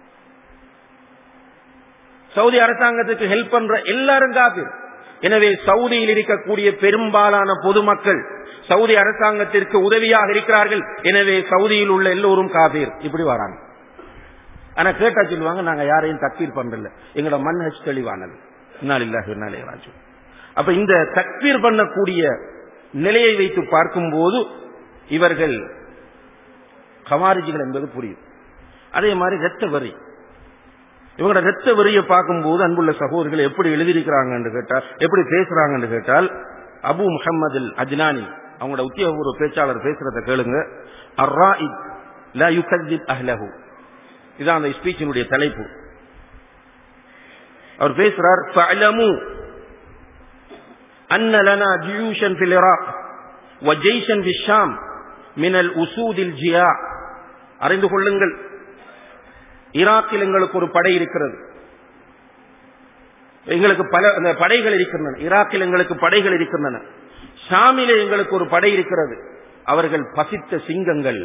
சவுதி அரசாங்கத்துக்கு ஹெல்ப் பண்ற எல்லாரும் காபீர் எனவே சவுதியில் இருக்கக்கூடிய பெரும்பாலான பொதுமக்கள் சவுதி அரசாங்கத்திற்கு உதவியாக இருக்கிறார்கள் எனவே சவுதியில் உள்ள எல்லோரும் காபீர் இப்படி வராங்க ஆனா கேட்டா சொல்லுவாங்க நாங்க யாரையும் தக்கீர் பண்றல எங்களோட மன்ஹஜ் தெளிவானது இன்னால் இல்லாஹ் இன்னாலே ராஜு அப்ப இந்த தக்பீர் பண்ணக்கூடிய நிலையை வைத்து பார்க்கும்போது இவர்கள் கவாரிஜிகள் என்பது புரியும் அதே மாதிரி இரத்த வரி இவங்களோட ரத்த வரியை பார்க்கும்போது அன்புள்ள சகோதரர்கள் எப்படி எழுதியிருக்கிறாங்கன்னு கேட்டால் எப்படி பேசுறாங்கன்னு கேட்டால் அபு முஹம்மது அஜ்னானி அவங்களோட உத்தியோகபூர்வ பேச்சாளர் பேசுறத கேளுங்க அர்ராயித் லா யுகஜிப் அஹ்லஹு இதான் அந்த ஸ்பீச்சினுடைய தலைப்பு அவர் பேசுறார் ஃபஅலமு أن لنا جيوشا في العراق وجيشا في الشام من الأسود الجياع அறிந்து கொள்ளுங்கள் ஈராக்கில் எங்களுக்கு ஒரு படை இருக்கிறது எங்களுக்கு பல அந்த படைகள் இருக்கின்றன ஈராக்கில் எங்களுக்கு படைகள் இருக்கின்றன ஷாமிலே எங்களுக்கு ஒரு படை இருக்கிறது அவர்கள் பசித்த சிங்கங்கள்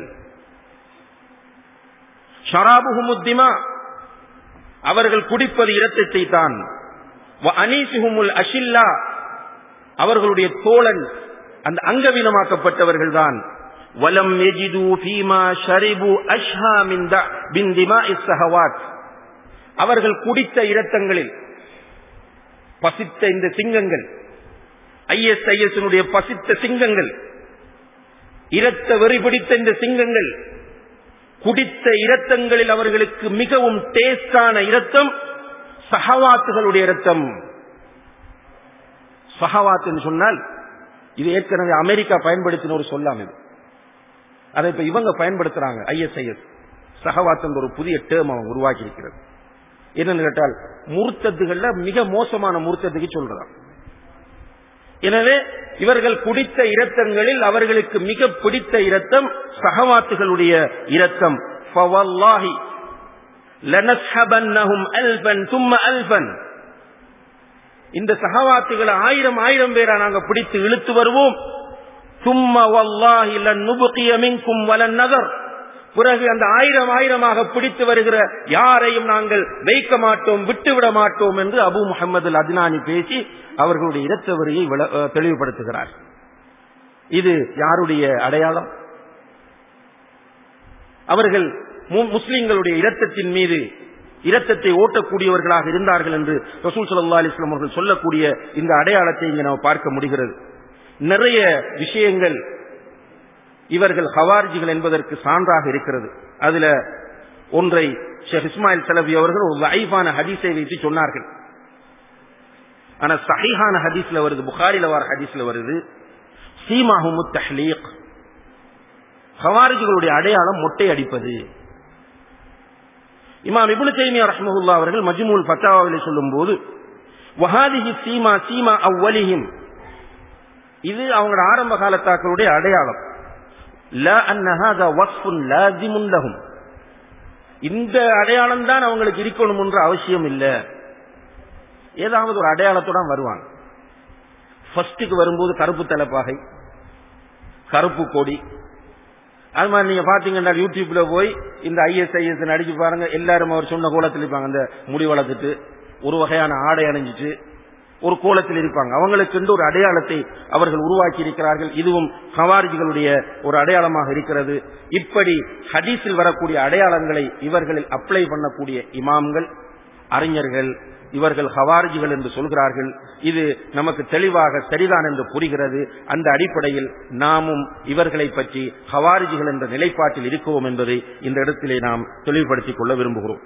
ஷராபுஹுமுத்திமா அவர்கள் குடிப்பது இரத்தத்தை தான் அனீசுஹுமுல் அஷில்லா அவர்களுடைய தோழன் அந்த அங்கவீனமாக்கப்பட்டவர்கள் தான் வலம் எஜிது ஃபீமா ஷரிபு அஷ்ஹா மின் பின் திமாஇஸ் ஸஹவாத் அவர்கள் குடித்த இரத்தங்களில் பசித்த இந்த சிங்கங்கள் ஐஎஸ்ஐஎஸ் பசித்த சிங்கங்கள் இரத்த வெறி பிடித்த இந்த சிங்கங்கள் குடித்த இரத்தங்களில் அவர்களுக்கு மிகவும் டேஸ்டான இரத்தம் சஹவாத்துகளுடைய இரத்தம் சஹவாத் என்று சொன்னால் இது ஏற்கனவே அமெரிக்கா பயன்படுத்தின ஒரு சொல்லாம் இது அதை இப்ப இவங்க பயன்படுத்துறாங்க ஐஎஸ்ஐஎஸ் சஹவாத் ஒரு புதிய டேர்ம் அவங்க உருவாக்கி இருக்கிறது என்னன்னு கேட்டால் மூர்த்தத்துகள்ல மிக மோசமான மூர்த்தத்துக்கு சொல்றாங்க எனவே இவர்கள் குடித்த இரத்தங்களில் அவர்களுக்கு மிக பிடித்த இரத்தம் சகவாத்துகளுடைய இரத்தம் ஃபவல்லாஹி லனஸ்ஹபன்னஹும் அல்பன் தும்ம அல்பன் இந்த சகவாத்துகளை ஆயிரம் ஆயிரம் பேரா நாங்க பிடித்து இழுத்து வருவோம் சும்ம வல்லாஹி லன் நுபுகிய மின்கும் வலன் நகர் பிறகு அந்த ஆயிரம் ஆயிரமாக பிடித்து வருகிற யாரையும் நாங்கள் வைக்க மாட்டோம் விட்டுவிட மாட்டோம் என்று அபு முகமது அத்னானி பேசி அவர்களுடைய இரத்த வரியை தெளிவுபடுத்துகிறார் இது யாருடைய அடையாளம் அவர்கள் முஸ்லிம்களுடைய இரத்தத்தின் மீது இரத்தத்தை ஓட்டக்கூடியவர்களாக இருந்தார்கள் என்று ரசூல் சல்லா அலிஸ்லாம் அவர்கள் சொல்லக்கூடிய இந்த அடையாளத்தை இங்கே நாம் பார்க்க முடிகிறது நிறைய விஷயங்கள் இவர்கள் ஹவார்ஜிகள் என்பதற்கு சான்றாக இருக்கிறது அதுல ஒன்றை ஷேக் இஸ்மாயில் சலபி அவர்கள் ஒரு லைஃபான ஹதீஸை வைத்து சொன்னார்கள் ஆனா சஹிஹான ஹதீஸ்ல வருது புகாரில வர ஹதீஸ்ல வருது சீமாஹுமு தஹ்லீக் ஹவாரிஜிகளுடைய அடையாளம் மொட்டை அடிப்பது இமாம் இபுனு தைமியா ரஹ்மஹுல்லா அவர்கள் மஜ்மூல் ஃபத்தாவாவிலே சொல்லும் போது வஹாதிஹி சீமா சீமா அவ்வலிஹிம் இது அவங்களோட ஆரம்ப காலத்தாக்களுடைய அடையாளம் லா அன்ன ஹாதா வஸ்ஃபுன் லாசிமுன் லஹும் இந்த அடையாளம் தான் அவங்களுக்கு இருக்கணும் என்ற அவசியம் இல்ல ஏதாவது ஒரு அடையாளத்தோட வருவாங்க ஃபர்ஸ்டுக்கு வரும்போது கருப்பு தலைப்பாகை கருப்பு கொடி அது மாதிரி நீங்க பாத்தீங்கன்னா யூடியூப்ல போய் இந்த ஐஎஸ்ஐஎஸ் நடிச்சு பாருங்க எல்லாரும் அவர் சொன்ன கோலத்தில் இருப்பாங்க அந்த முடி வளர்த்துட்டு ஒரு வகையான ஆடை அணிஞ்சிட்டு ஒரு கோலத்தில் இருப்பாங்க அவங்களுக்கு ஒரு அடையாளத்தை அவர்கள் உருவாக்கி இருக்கிறார்கள் இதுவும் ஹவாரிஜிகளுடைய ஒரு அடையாளமாக இருக்கிறது இப்படி ஹதீஸில் வரக்கூடிய அடையாளங்களை இவர்களில் அப்ளை பண்ணக்கூடிய இமாம்கள் அறிஞர்கள் இவர்கள் ஹவாரிஜிகள் என்று சொல்கிறார்கள் இது நமக்கு தெளிவாக சரிதான் என்று புரிகிறது அந்த அடிப்படையில் நாமும் இவர்களை பற்றி ஹவாரிஜிகள் என்ற நிலைப்பாட்டில் இருக்கிறோம் என்பதை இந்த இடத்திலே நாம் தெளிவுபடுத்திக் கொள்ள விரும்புகிறோம்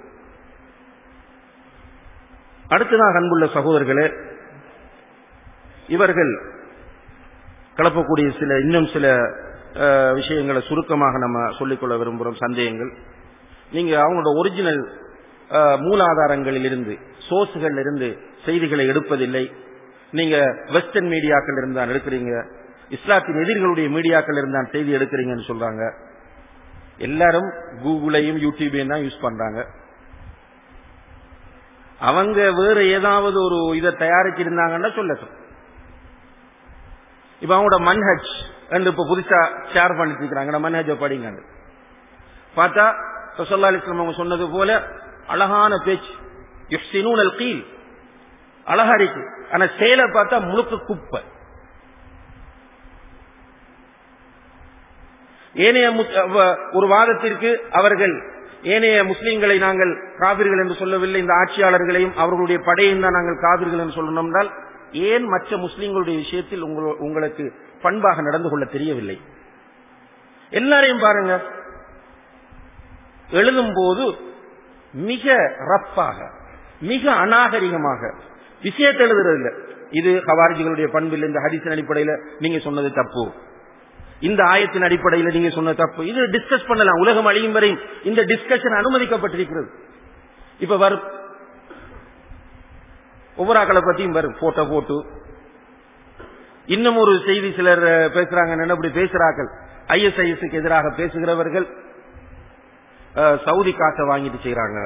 அடுத்ததாக அன்புள்ள சகோதரர்களே இவர்கள் கலப்பக்கூடிய சில இன்னும் சில விஷயங்களை சுருக்கமாக நம்ம சொல்லிக்கொள்ள விரும்புகிறோம் சந்தேகங்கள் நீங்க அவங்களோட ஒரிஜினல் மூலாதாரங்களில் இருந்து சோர்ஸுகள் இருந்து செய்திகளை எடுப்பதில்லை நீங்க வெஸ்டர்ன் மீடியாக்கள் இருந்தான் எடுக்கிறீங்க இஸ்லாத்தின் எதிரிகளுடைய மீடியாக்கள் இருந்தான் செய்தி எடுக்கிறீங்கன்னு சொல்றாங்க எல்லாரும் கூகுளையும் யூடியூபையும் தான் யூஸ் பண்றாங்க அவங்க வேற ஏதாவது ஒரு இதை தயாரிச்சிருந்தாங்கன்னா சொல்லட்டும் இப்ப அவங்களோட மன்ஹஜ் என்று இப்ப புதுசா ஷேர் பண்ணிட்டு இருக்கிறாங்க மன்ஹஜ படிங்க பார்த்தா சொசல்லா அலிஸ்லாம் அவங்க சொன்னது போல அழகான பேச்சு யுஹ்சினூன் கீழ் அழகா இருக்கு ஆனா செயலை பார்த்தா முழுக்க குப்பை ஏனைய ஒரு வாதத்திற்கு அவர்கள் ஏனைய முஸ்லீம்களை நாங்கள் காவிர்கள் என்று சொல்லவில்லை இந்த ஆட்சியாளர்களையும் அவர்களுடைய படையையும் தான் நாங்கள் காவிர்கள் என்று சொல்லணும் என்றால் ஏன் மற்ற முஸ்லிம்களுடைய விஷயத்தில் உங்கள- உங்களுக்கு பண்பாக நடந்து கொள்ள தெரியவில்லை எல்லாரையும் பாருங்க எழுதும் போது மிக ரப்பாக மிக அநாகரிகமாக விஷயத்தை எழுதுறது இல்ல இது ஹவாரிஜிகளுடைய பண்பில் இந்த ஹரிசின் அடிப்படையில நீங்க சொன்னது தப்பு இந்த ஆயத்தின் அடிப்படையில் நீங்க சொன்ன தப்பு இது டிஸ்கஸ் பண்ணலாம் உலகம் அழியும் வரை இந்த டிஸ்கஷன் அனுமதிக்கப்பட்டிருக்கிறது இப்ப வரும் ஒவ்வொரு ஆக்களை பத்தியும் வரும் போட்டோ போட்டு இன்னும் ஒரு செய்தி சிலர் அஹ், பேசுறாங்க அப்படி பேசுறார்கள் ஐஎஸ்ஐஎஸ்க்கு எதிராக பேசுகிறவர்கள் அஹ், சவுதி காசை வாங்கிட்டு செய்யறாங்க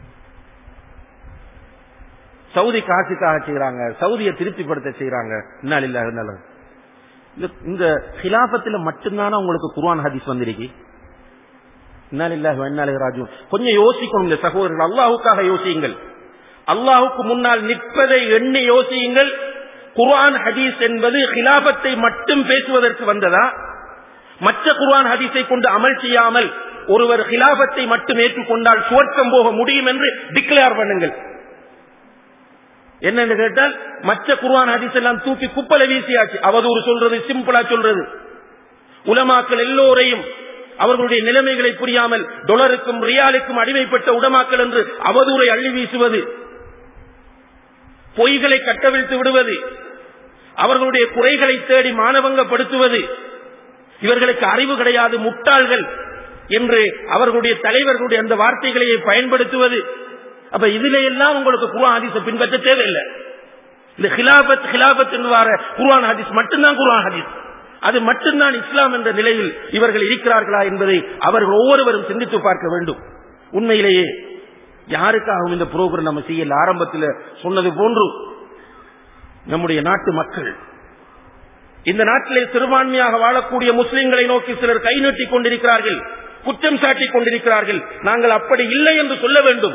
சவுதி காசுக்காக செய்யறாங்க சவுதியை திருப்திப்படுத்த செய்யறாங்க இன்னால் இல்ல இருந்தாலும் இந்த- இந்த ஹிலாபத்துல மட்டும்தானே உங்களுக்கு குர்ஆன் ஹதீஸ் வந்திருக்கு இன்னால் இல்ல இன்னால் ராஜு கொஞ்சம் யோசிக்கணும் இந்த சகோதரர்கள் அல்லாஹுக்காக யோசியுங்கள் அல்லாஹுக்கு முன்னால் நிற்பதை எண்ணி யோசியுங்கள் குர்ஆன் ஹதீஸ் என்பது ஹிலாபத்தை மட்டும் பேசுவதற்கு வந்ததா மற்ற குர்ஆன் ஹதீஸை கொண்டு அமல் செய்யாமல் ஒருவர் ஹிலாபத்தை மட்டும் ஏற்றுக்கொண்டால் சுவர்க்கம் போக முடியும் என்று டிக்ளேர் பண்ணுங்கள் என்னன்னு கேட்டால் மற்ற குர்ஆன் ஹதீஸ் எல்லாம் தூக்கி குப்பலை வீசியாச்சு அவதூறு சொல்றது சிம்பிளா சொல்றது உலமாக்கள் எல்லோரையும் அவர்களுடைய நிலைமைகளை புரியாமல் டொலருக்கும் ரியாலுக்கும் அடிமைப்பட்ட உடமாக்கள் என்று அவதூறை அள்ளி வீசுவது பொய்களை கட்டவிழ்த்து விடுவது அவர்களுடைய குறைகளை தேடி மானவங்கப்படுத்துவது இவர்களுக்கு அறிவு கிடையாது முட்டாள்கள் என்று அவர்களுடைய தலைவர்களுடைய அந்த வார்த்தைகளையே பயன்படுத்துவது அப்ப இதுல எல்லாம் உங்களுக்கு குர்ஆன் ஹதீஸை பின்பற்ற தேவையில்லை இந்த ஹிலாபத் ஹிலாபத் என்று வர குர்ஆன் ஹதீஸ் மட்டும்தான் குர்ஆன் ஹதீஸ் அது மட்டும்தான் இஸ்லாம் என்ற நிலையில் இவர்கள் இருக்கிறார்களா என்பதை அவர்கள் ஒவ்வொருவரும் சிந்தித்து பார்க்க வேண்டும் உண்மையிலேயே யாருக்காகவும் இந்த புரோகிராம் நம்ம செய்யல ஆரம்பத்தில் சொன்னது போன்று நம்முடைய நாட்டு மக்கள் இந்த நாட்டிலே சிறுபான்மையாக வாழக்கூடிய முஸ்லிம்களை நோக்கி சிலர் கை நீட்டிக் கொண்டிருக்கிறார்கள் குற்றம் சாட்டிக் கொண்டிருக்கிறார்கள் நாங்கள் அப்படி இல்லை என்று சொல்ல வேண்டும்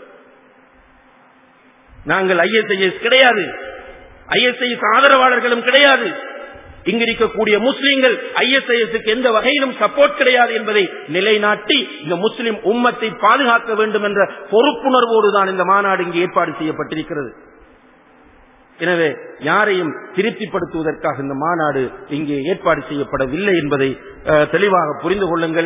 நாங்கள் ஐஎஸ்ஐஎஸ் கிடையாது ஐஎஸ்ஐஎஸ் ஆதரவாளர்களும் கிடையாது இங்கு இருக்கக்கூடிய முஸ்லிம்கள் ஐஎஸ்ஐஎஸ்க்கு எந்த வகையிலும் சப்போர்ட் கிடையாது என்பதை நிலைநாட்டி இந்த முஸ்லிம் உம்மத்தை பாதுகாக்க வேண்டும் என்ற பொறுப்புணர்வோடு தான் இந்த மாநாடு இங்கு ஏற்பாடு செய்யப்பட்டிருக்கிறது எனவே யாரையும் திருப்திப்படுத்துவதற்காக இந்த மாநாடு இங்கே ஏற்பாடு செய்யப்படவில்லை என்பதை அஹ், தெளிவாக புரிந்து கொள்ளுங்கள்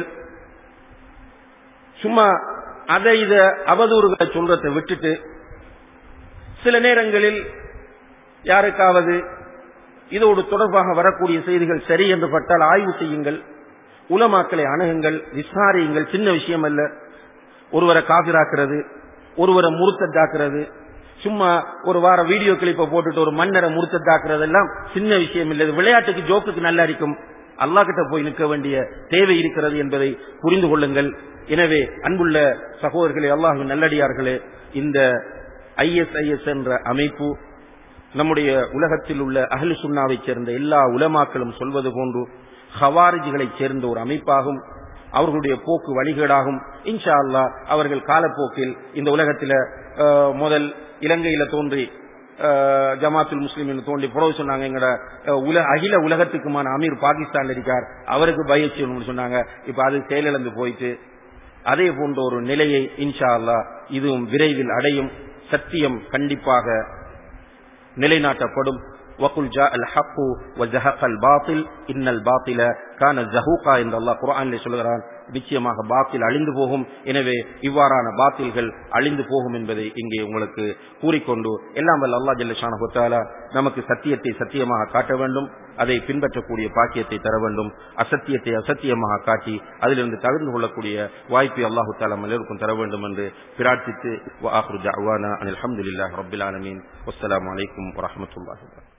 சும்மா அதை இத அவதூறுகளை சொல்றதை விட்டுட்டு சில நேரங்களில் யாருக்காவது இதோடு தொடர்பாக வரக்கூடிய செய்திகள் சரி என்று பட்டால் ஆய்வு செய்யுங்கள் உலமாக்களை அணுகுங்கள் விசாரியுங்கள் சின்ன விஷயம் அல்ல ஒருவரை காபிராக்குறது ஒருவரை முறுத்தத்தாக்குறது சும்மா ஒரு வார வீடியோ கிளிப்பை போட்டுட்டு ஒரு மன்னரை முறுத்தத்தாக்குறது எல்லாம் சின்ன விஷயம் இல்லை இது விளையாட்டுக்கு ஜோக்குக்கு நல்லா இருக்கும் அல்லாஹ் கிட்ட போய் நிற்க வேண்டிய தேவை இருக்கிறது என்பதை புரிந்து கொள்ளுங்கள் எனவே அன்புள்ள சகோதரர்களே அல்லாஹ் நல்லடியார்களே இந்த ஐஎஸ்ஐஎஸ் என்ற அமைப்பு நம்முடைய உலகத்தில் உள்ள அஹ்லு சுன்னாவைச் சேர்ந்த எல்லா உலமாக்களும் சொல்வது போன்று ஹவாரிஜிகளைச் சேர்ந்த ஒரு அமைப்பாகும் அவர்களுடைய போக்கு வழிகேடாகும் இன்ஷா அல்லாஹ் அவர்கள் காலப்போக்கில் இந்த உலகத்தில அஹ், முதல் இலங்கையில தோன்றி அஹ், ஜமாத்துல் முஸ்லிம் தோன்றி புறவு சொன்னாங்க எங்கட அஹ், உல அகில உலகத்துக்குமான அமீர் பாகிஸ்தான்ல இருக்கார் அவருக்கு பயச்சு சொன்னாங்க இப்ப அது செயலிழந்து போயிட்டு அதே போன்ற ஒரு நிலையை இன்ஷா அல்லாஹ் இதுவும் விரைவில் அடையும் சத்தியம் கண்டிப்பாக நிலைநாட்டப்படும் வகுல் ஜா அல் ஹக்கு வஜஹக் அல் பாத்தில் இன்னல் பாத்தில கான ஜஹூகா என்று அல்லாஹ் குர்ஆனிலே சொல்கிறான் நிச்சயமாக பாத்தில் அழிந்து போகும் எனவே இவ்வாறான பாத்தில்கள் அழிந்து போகும் என்பதை இங்கே உங்களுக்கு கூறிக்கொண்டு எல்லாம் வல்ல அல்லாஹ் ஜல்லஷானஹு தஆலா நமக்கு சத்தியத்தை சத்தியமாக காட்ட வேண்டும் அதை பின்பற்றக்கூடிய பாக்கியத்தை தர வேண்டும் அசத்தியத்தை அசத்தியமாக காட்டி அதிலிருந்து தவிர்த்து கொள்ளக்கூடிய வாய்ப்பை அல்லாஹு தாலா எல்லோருக்கும் தர வேண்டும் என்று பிரார்த்தித்து வ ஆஹிரு தஅவானா அனில் ஹம்துலில்லாஹி ரப்பில் ஆலமீன் வஸ்ஸலாமு அலைக்கும் வரஹ்மத்துல்லாஹி